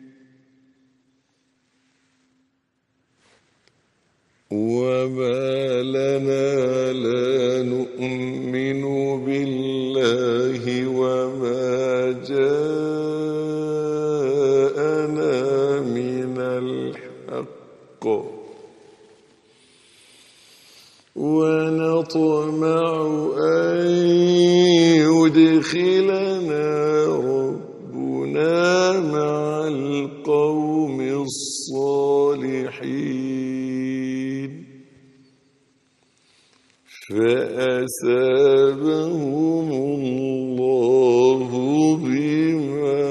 وما لنا لا نؤمن بالله وما جاءنا من الحق ونطمع أن يدخلنا ربنا مع القوم الصالحين فأثابهم الله بما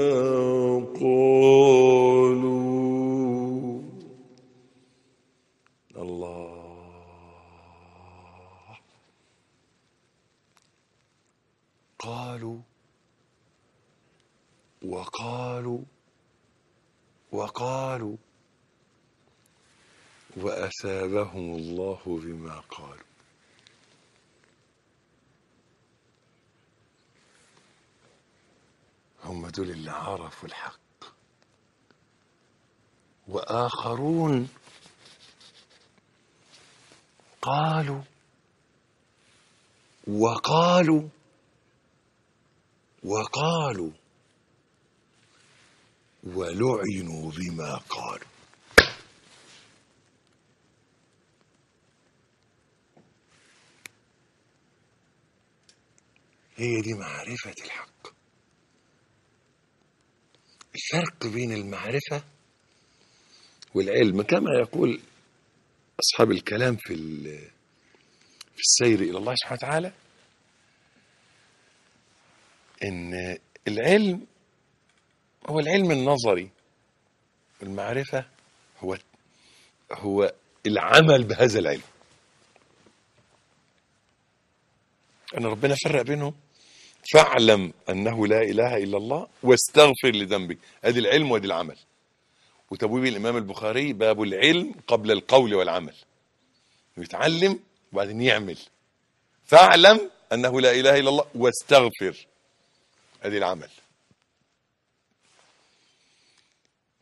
قالوا الله قالوا وقالوا وقالوا وأثابهم الله بما قالوا هم دول اللي عرفوا الحق وآخرون قالوا وقالوا وقالوا ولعنوا بما قالوا هي دي معرفة الحق الفرق بين المعرفة والعلم كما يقول أصحاب الكلام في ال- في السير إلى الله سبحانه وتعالى إن العلم هو العلم النظري المعرفة هو هو العمل بهذا العلم أن ربنا فرق بينهم فاعلم أنه لا إله إلا الله واستغفر لذنبك أدي العلم وأدي العمل وتبويب الإمام البخاري باب العلم قبل القول والعمل يتعلم وبعدين يعمل فاعلم أنه لا إله إلا الله واستغفر أدي العمل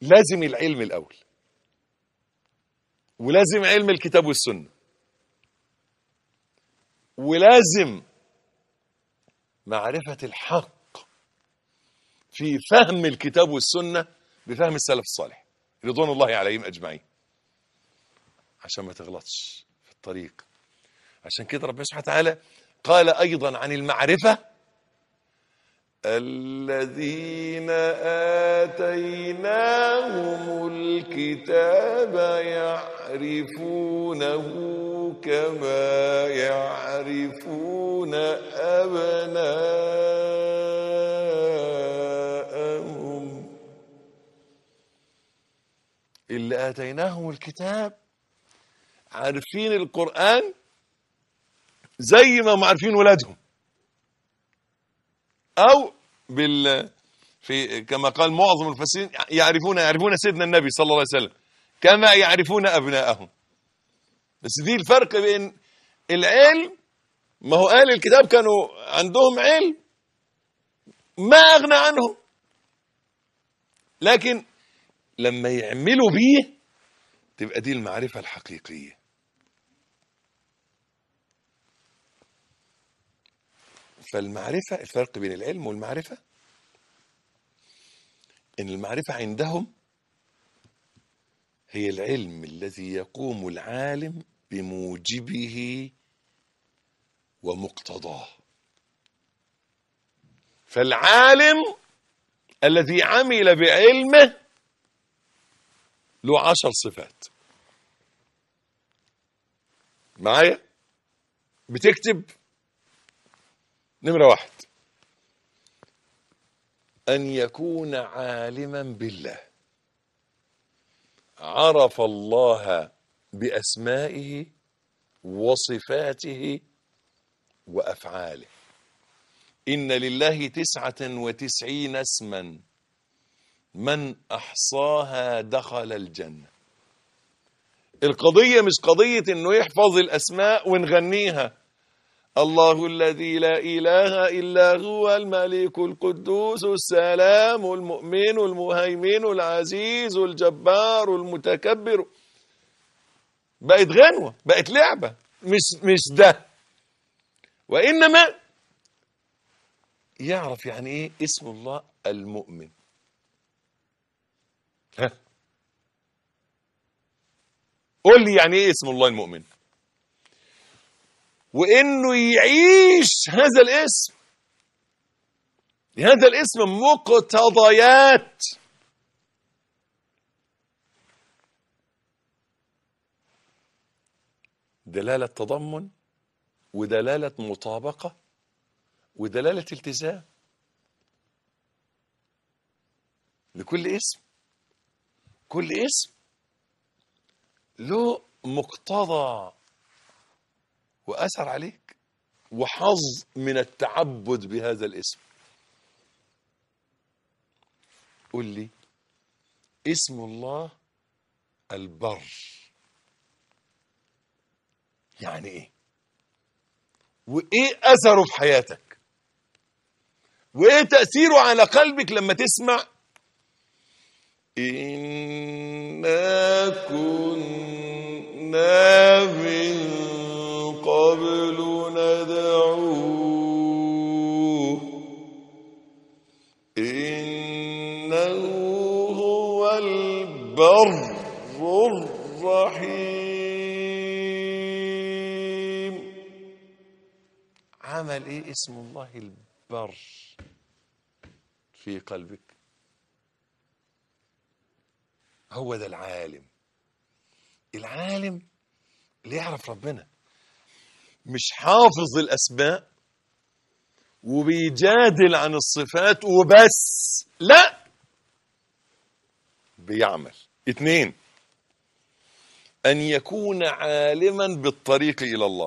لازم العلم الأول ولازم علم الكتاب والسنة ولازم معرفة الحق في فهم الكتاب والسنة بفهم السلف الصالح رضوان الله عليهم أجمعين عشان ما تغلطش في الطريق عشان كده ربنا سبحانه وتعالى قال أيضا عن المعرفة الذين آتيناهم الكتاب يعرفونه كما يعرفون أبناءهم اللي آتيناهم الكتاب عارفين القرآن زي ما هم عارفين ولادهم او بال في كما قال معظم المفسرين يعرفون يعرفون سيدنا النبي صلى الله عليه وسلم كما يعرفون ابناءهم بس دي الفرق بين العلم ما هو اهل الكتاب كانوا عندهم علم ما اغنى عنهم لكن لما يعملوا بيه تبقى دي المعرفه الحقيقيه فالمعرفة الفرق بين العلم والمعرفة إن المعرفة عندهم هي العلم الذي يقوم العالم بموجبه ومقتضاه فالعالم الذي عمل بعلمه له عشر صفات معايا بتكتب نمرة واحد أن يكون عالما بالله عرف الله بأسمائه وصفاته وأفعاله إن لله تسعة وتسعين اسما من أحصاها دخل الجنة القضية مش قضية إنه يحفظ الأسماء ونغنيها الله الذي لا إله إلا هو الملك القدوس السلام المؤمن المهيمن العزيز الجبار المتكبر بقت غنوة بقت لعبة مش مش ده وإنما يعرف يعني إيه اسم الله المؤمن ها قول لي يعني إيه اسم الله المؤمن وانه يعيش هذا الاسم هذا الاسم مقتضيات دلالة تضمن ودلالة مطابقة ودلالة التزام لكل اسم كل اسم له مقتضى وأثر عليك وحظ من التعبد بهذا الاسم قل لي اسم الله البر يعني ايه وايه اثره في حياتك وايه تاثيره على قلبك لما تسمع انا كنا من قبل ندعوه إنه هو البر الرحيم عمل ايه اسم الله البر في قلبك هو ده العالم العالم اللي يعرف ربنا مش حافظ الأسماء وبيجادل عن الصفات وبس لا بيعمل اتنين أن يكون عالما بالطريق إلى الله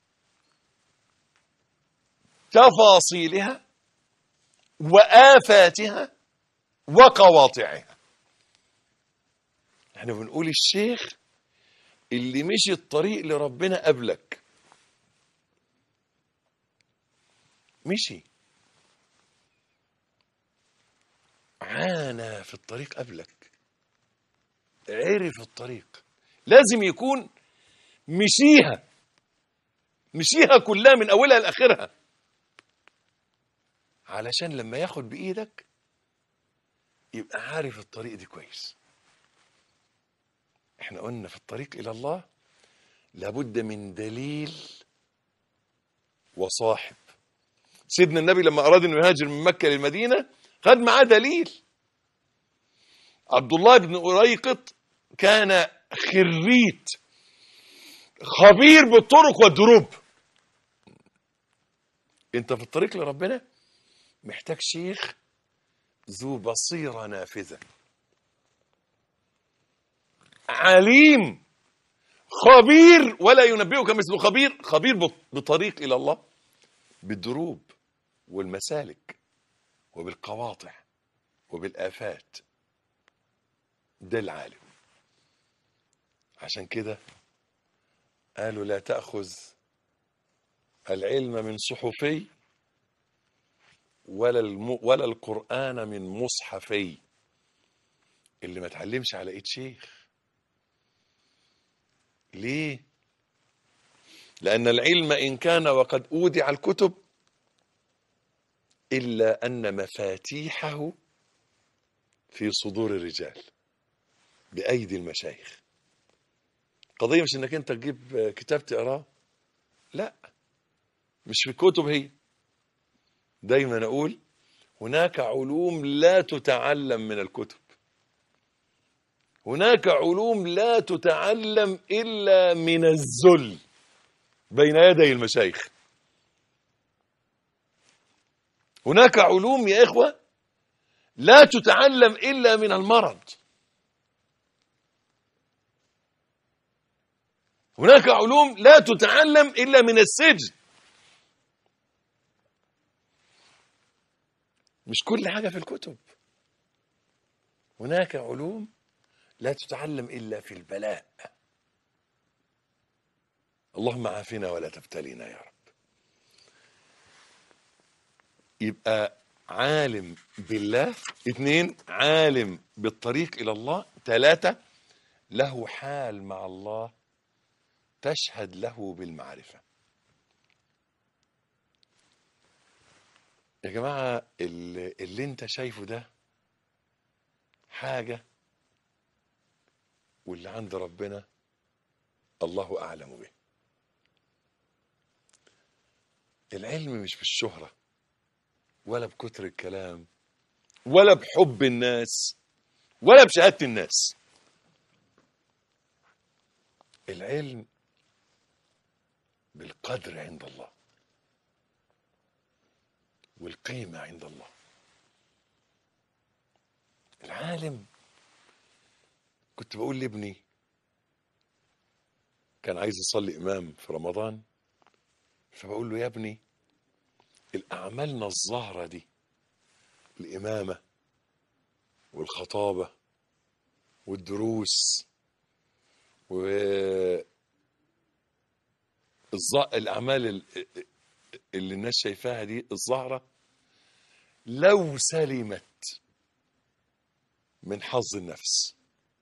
تفاصيلها وآفاتها وقواطعها احنا بنقول الشيخ اللي مشي الطريق لربنا قبلك مشي عانى في الطريق قبلك عرف الطريق لازم يكون مشيها مشيها كلها من اولها لاخرها علشان لما ياخد بايدك يبقى عارف الطريق دي كويس احنا قلنا في الطريق الى الله لابد من دليل وصاحب سيدنا النبي لما اراد انه يهاجر من مكه للمدينه خد معاه دليل عبد الله بن أريقط كان خريت خبير بالطرق والدروب انت في الطريق لربنا محتاج شيخ ذو بصيرة نافذة عليم خبير ولا ينبئك مثل خبير خبير بطريق إلى الله بالدروب والمسالك وبالقواطع وبالآفات ده العالم عشان كده قالوا لا تأخذ العلم من صحفي ولا الم... ولا القرآن من مصحفي اللي ما اتعلمش على ايد شيخ ليه لأن العلم إن كان وقد أودع الكتب إلا أن مفاتيحه في صدور الرجال بأيدي المشايخ قضية مش انك انت تجيب كتاب تقراه لا مش في الكتب هي دايما اقول هناك علوم لا تتعلم من الكتب هناك علوم لا تتعلم الا من الذل بين يدي المشايخ هناك علوم يا اخوه لا تتعلم الا من المرض هناك علوم لا تتعلم إلا من السجن مش كل حاجة في الكتب هناك علوم لا تتعلم إلا في البلاء اللهم عافنا ولا تبتلينا يا رب يبقى عالم بالله اثنين عالم بالطريق إلى الله ثلاثة له حال مع الله تشهد له بالمعرفة يا جماعة اللي, اللي انت شايفه ده حاجة واللي عند ربنا الله أعلم به العلم مش بالشهرة ولا بكتر الكلام ولا بحب الناس ولا بشهادة الناس العلم بالقدر عند الله والقيمة عند الله العالم كنت بقول لابني كان عايز يصلي إمام في رمضان فبقول له يا ابني الأعمالنا الظاهرة دي الإمامة والخطابة والدروس و الظ- الأعمال ال- اللي الناس شايفاها دي الظاهرة لو سلمت من حظ النفس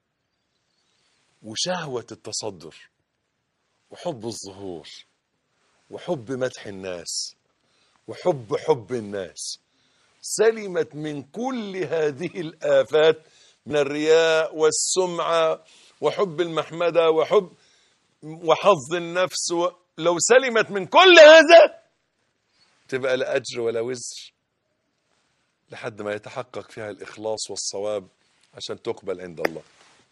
وشهوة التصدر وحب الظهور وحب مدح الناس وحب حب الناس سلمت من كل هذه الآفات من الرياء والسمعة وحب المحمدة وحب وحظ النفس و... لو سلمت من كل هذا تبقى لا أجر ولا وزر لحد ما يتحقق فيها الإخلاص والصواب عشان تقبل عند الله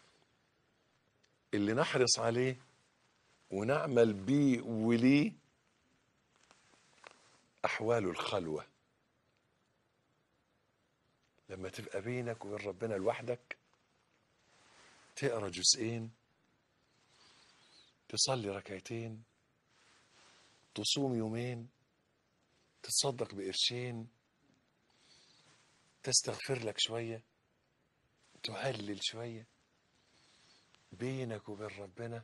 اللي نحرص عليه ونعمل بيه وليه أحوال الخلوة لما تبقى بينك وبين ربنا لوحدك تقرا جزئين تصلي ركعتين تصوم يومين تتصدق بقرشين تستغفر لك شوية تهلل شوية بينك وبين ربنا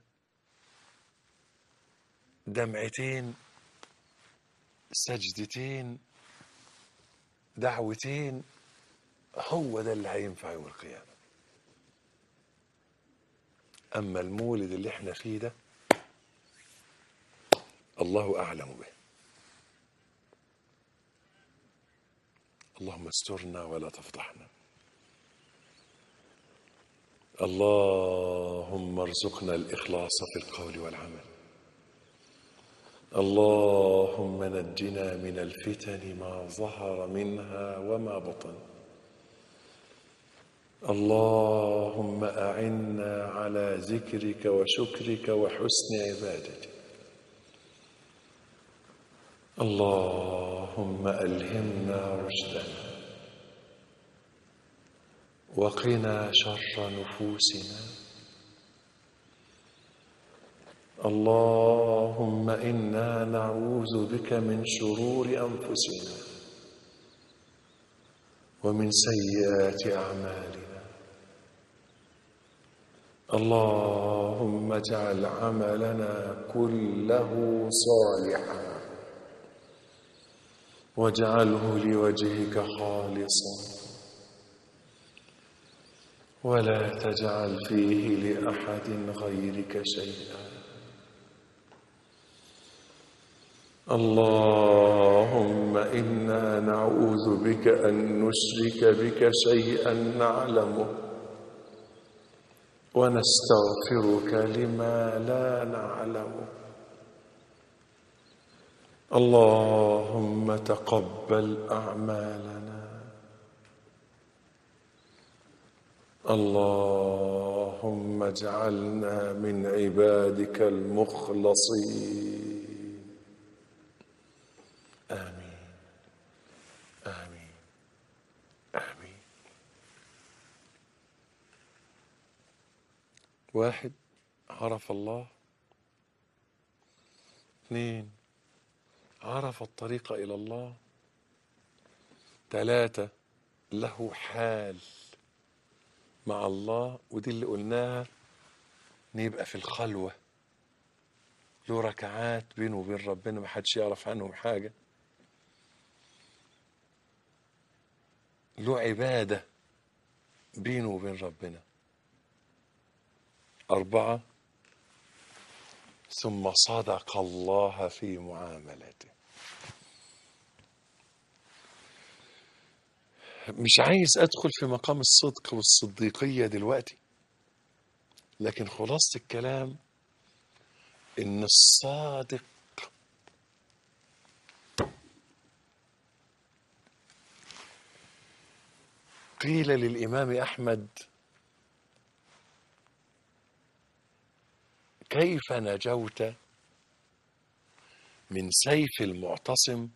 دمعتين سجدتين دعوتين هو ده اللي هينفع يوم القيامة أما المولد اللي احنا فيه ده الله أعلم به اللهم استرنا ولا تفضحنا اللهم ارزقنا الإخلاص في القول والعمل اللهم نجنا من الفتن ما ظهر منها وما بطن اللهم أعنا على ذكرك وشكرك وحسن عبادتك اللهم ألهمنا رشدنا وقنا شر نفوسنا اللهم إنا نعوذ بك من شرور أنفسنا ومن سيئات أعمالنا اللهم اجعل عملنا كله صالحا واجعله لوجهك خالصا ولا تجعل فيه لأحد غيرك شيئا اللهم إنا نعوذ بك أن نشرك بك شيئا نعلمه ونستغفرك لما لا نعلمه اللهم تقبل أعمالنا اللهم اجعلنا من عبادك المخلصين آمين آمين آمين واحد عرف الله اثنين عرف الطريق إلى الله ثلاثة له حال مع الله ودي اللي قلناها نبقى في الخلوة له ركعات بينه وبين ربنا ما حدش يعرف عنهم حاجة له عبادة بينه وبين ربنا أربعة ثم صدق الله في معاملته مش عايز ادخل في مقام الصدق والصديقية دلوقتي لكن خلاصة الكلام ان الصادق قيل للامام احمد كيف نجوت من سيف المعتصم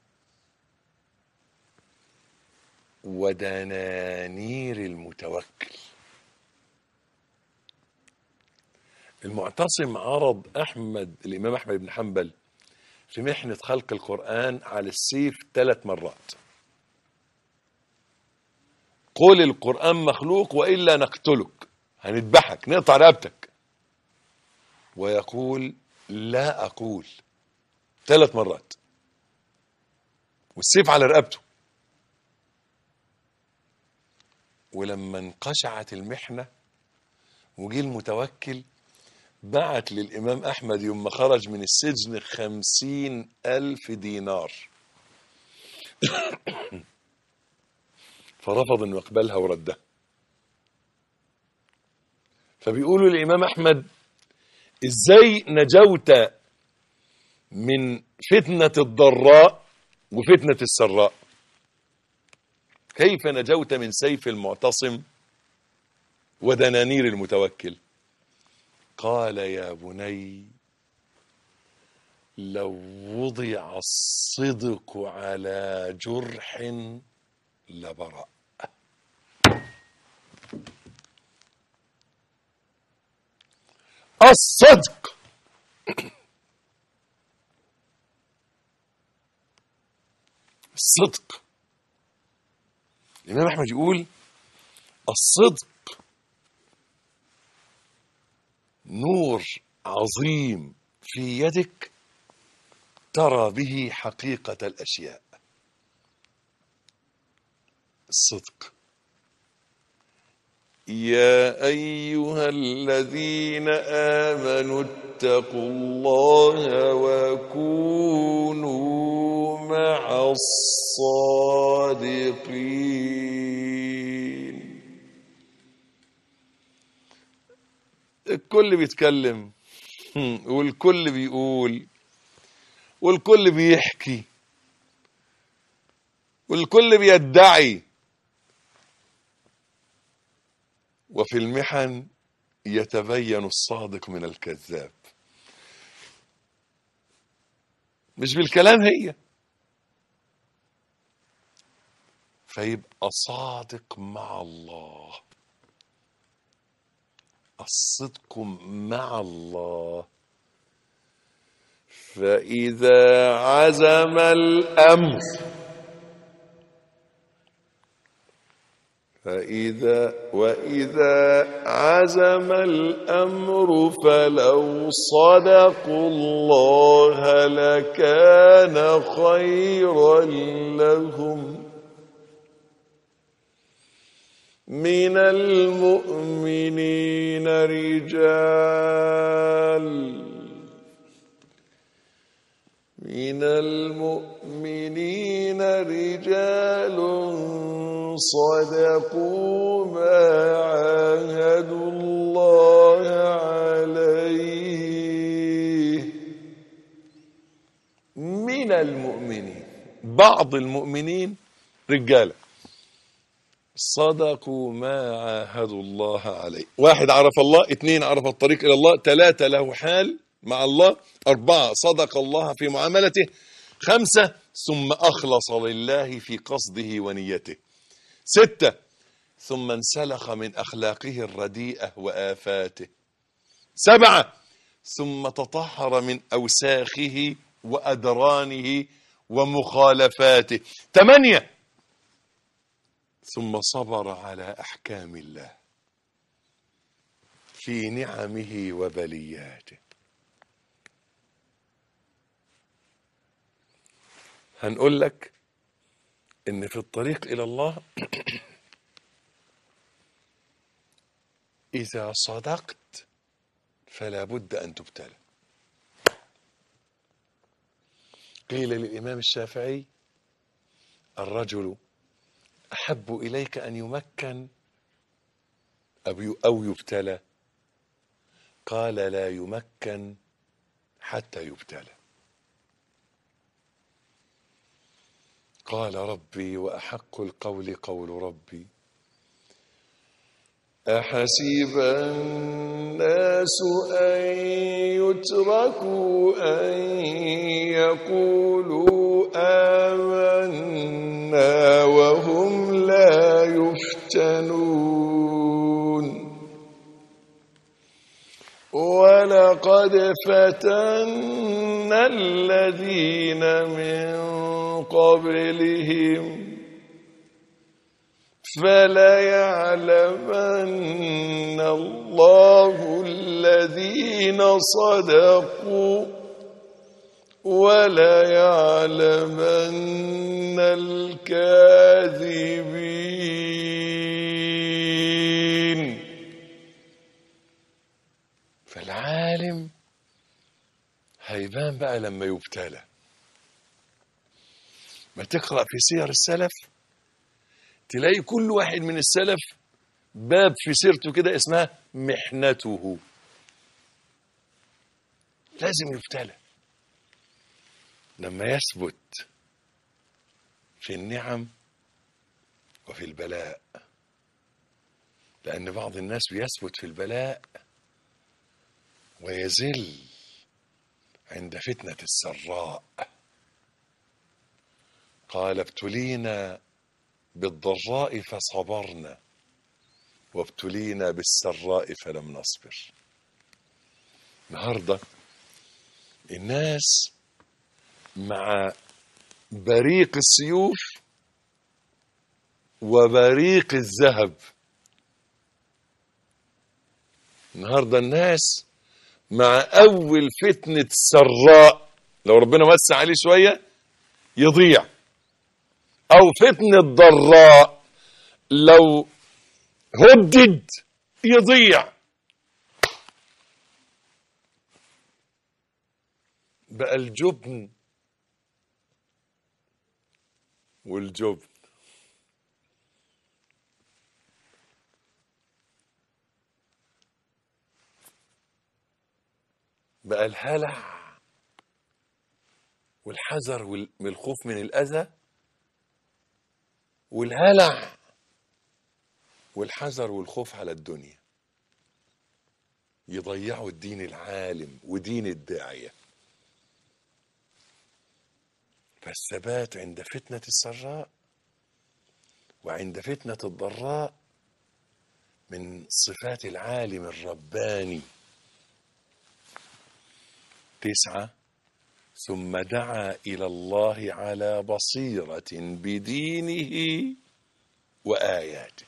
ودنانير المتوكل المعتصم عرض احمد الامام احمد بن حنبل في محنه خلق القران على السيف ثلاث مرات قل القران مخلوق والا نقتلك هنذبحك نقطع رقبتك ويقول لا اقول ثلاث مرات والسيف على رقبته ولما انقشعت المحنة وجي المتوكل بعت للإمام أحمد يوم ما خرج من السجن خمسين ألف دينار فرفض أنه يقبلها وردها فبيقولوا الإمام أحمد إزاي نجوت من فتنة الضراء وفتنة السراء كيف نجوت من سيف المعتصم ودنانير المتوكل قال يا بني لو وضع الصدق على جرح لبرأ الصدق الصدق الإمام أحمد يقول الصدق نور عظيم في يدك ترى به حقيقة الأشياء الصدق يا أيها الذين آمنوا اتقوا الله وكونوا مع الصادقين الكل بيتكلم والكل بيقول والكل بيحكي والكل بيدعي وفي المحن يتبين الصادق من الكذاب مش بالكلام هي فيبقى صادق مع الله الصدق مع الله فإذا عزم الأمر فإذا وإذا عزم الأمر فلو صدقوا الله لكان خيرا لهم من المؤمنين رجال من المؤمنين رجال صدقوا ما عاهدوا الله عليه من المؤمنين بعض المؤمنين رجاله صدقوا ما عاهدوا الله عليه واحد عرف الله اثنين عرف الطريق إلى الله ثلاثة له حال مع الله أربعة صدق الله في معاملته خمسة ثم أخلص لله في قصده ونيته ستة ثم انسلخ من أخلاقه الرديئة وآفاته سبعة ثم تطهر من أوساخه وأدرانه ومخالفاته ثمانية ثم صبر على احكام الله في نعمه وبلياته هنقول لك ان في الطريق الى الله اذا صدقت فلا بد ان تبتلى قيل للامام الشافعي الرجل أحب إليك أن يمكن أو يبتلى قال لا يمكن حتى يبتلى قال ربي وأحق القول قول ربي أحسب الناس أن يتركوا أن يقولوا آمنا وهم لا يفتنون ولقد فتنا الذين من قبلهم فليعلمن الله الذين صدقوا وليعلمن الكاذبين فالعالم هيبان بقى لما يبتلى ما تقرأ في سير السلف تلاقي كل واحد من السلف باب في سيرته كده اسمها محنته لازم يبتلى لما يثبت في النعم وفي البلاء لأن بعض الناس بيثبت في البلاء ويزل عند فتنة السراء قال ابتلينا بالضراء فصبرنا وابتلينا بالسراء فلم نصبر النهارده الناس مع بريق السيوف وبريق الذهب النهارده الناس مع اول فتنه سراء لو ربنا وسع عليه شويه يضيع او فتنه ضراء لو هدد يضيع بقى الجبن والجبن بقى الهلع والحذر وال- والخوف من الأذى والهلع والحذر والخوف على الدنيا يضيعوا الدين العالم ودين الداعية فالثبات عند فتنة السراء وعند فتنة الضراء من صفات العالم الرباني تسعة ثم دعا إلى الله على بصيرة بدينه وآياته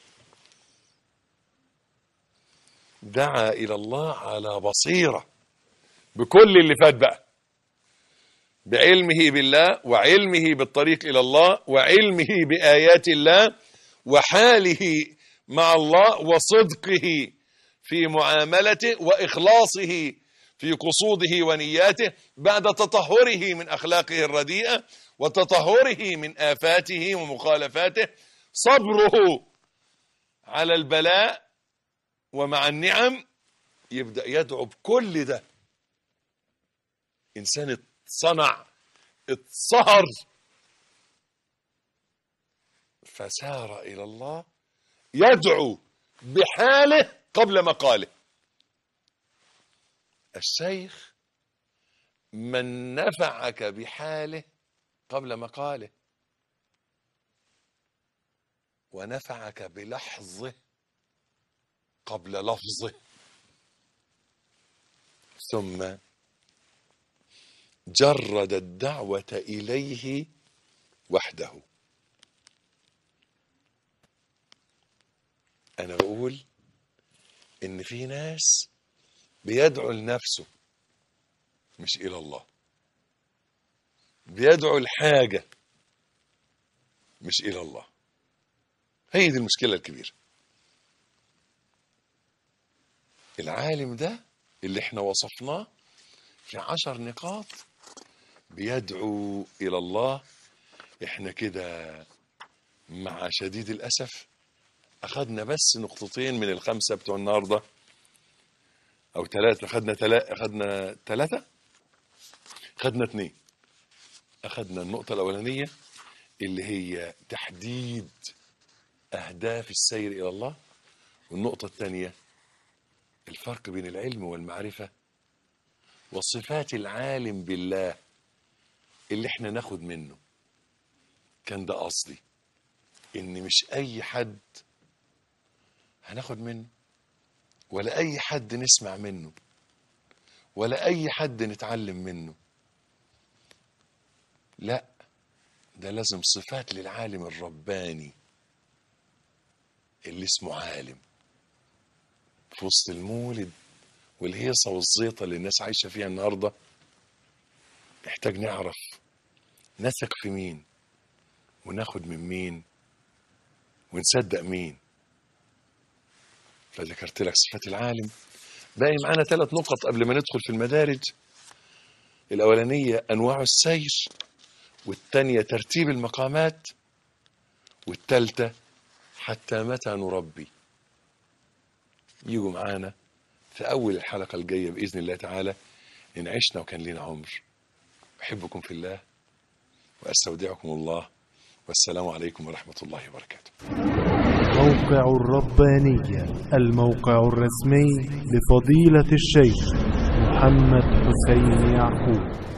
دعا إلى الله على بصيرة بكل اللي فات بقى بعلمه بالله وعلمه بالطريق إلى الله وعلمه بآيات الله وحاله مع الله وصدقه في معاملته وإخلاصه في قصوده ونياته بعد تطهره من أخلاقه الرديئة وتطهره من آفاته ومخالفاته صبره على البلاء ومع النعم يبدأ يدعو بكل ده إنسان اتصنع اتصهر فسار إلى الله يدعو بحاله قبل مقاله الشيخ من نفعك بحاله قبل مقاله ونفعك بلحظه قبل لفظه ثم جرد الدعوة إليه وحده أنا بقول إن في ناس بيدعو لنفسه مش إلى الله بيدعو الحاجة مش إلى الله هي دي المشكلة الكبيرة العالم ده اللي احنا وصفناه في عشر نقاط بيدعو إلى الله احنا كده مع شديد الأسف أخذنا بس نقطتين من الخمسة بتوع النهارده او ثلاثة اخذنا ثلاثة اخذنا ثلاثة اخذنا اثنين اخذنا النقطة الاولانية اللي هي تحديد اهداف السير الى الله والنقطة الثانية الفرق بين العلم والمعرفة وصفات العالم بالله اللي احنا ناخد منه كان ده قصدي ان مش اي حد هناخد منه ولا أي حد نسمع منه ولا أي حد نتعلم منه لا ده لازم صفات للعالم الرباني اللي اسمه عالم في وسط المولد والهيصة والزيطة اللي الناس عايشة فيها النهاردة محتاج نعرف نثق في مين وناخد من مين ونصدق مين فذكرت لك صفات العالم باقي معانا ثلاث نقط قبل ما ندخل في المدارج الأولانية أنواع السير والثانية ترتيب المقامات والثالثة حتى متى نربي يجوا معانا في أول الحلقة الجاية بإذن الله تعالى إن عشنا وكان لنا عمر أحبكم في الله وأستودعكم الله والسلام عليكم ورحمة الله وبركاته موقع الربانية الموقع الرسمي لفضيلة الشيخ محمد حسين يعقوب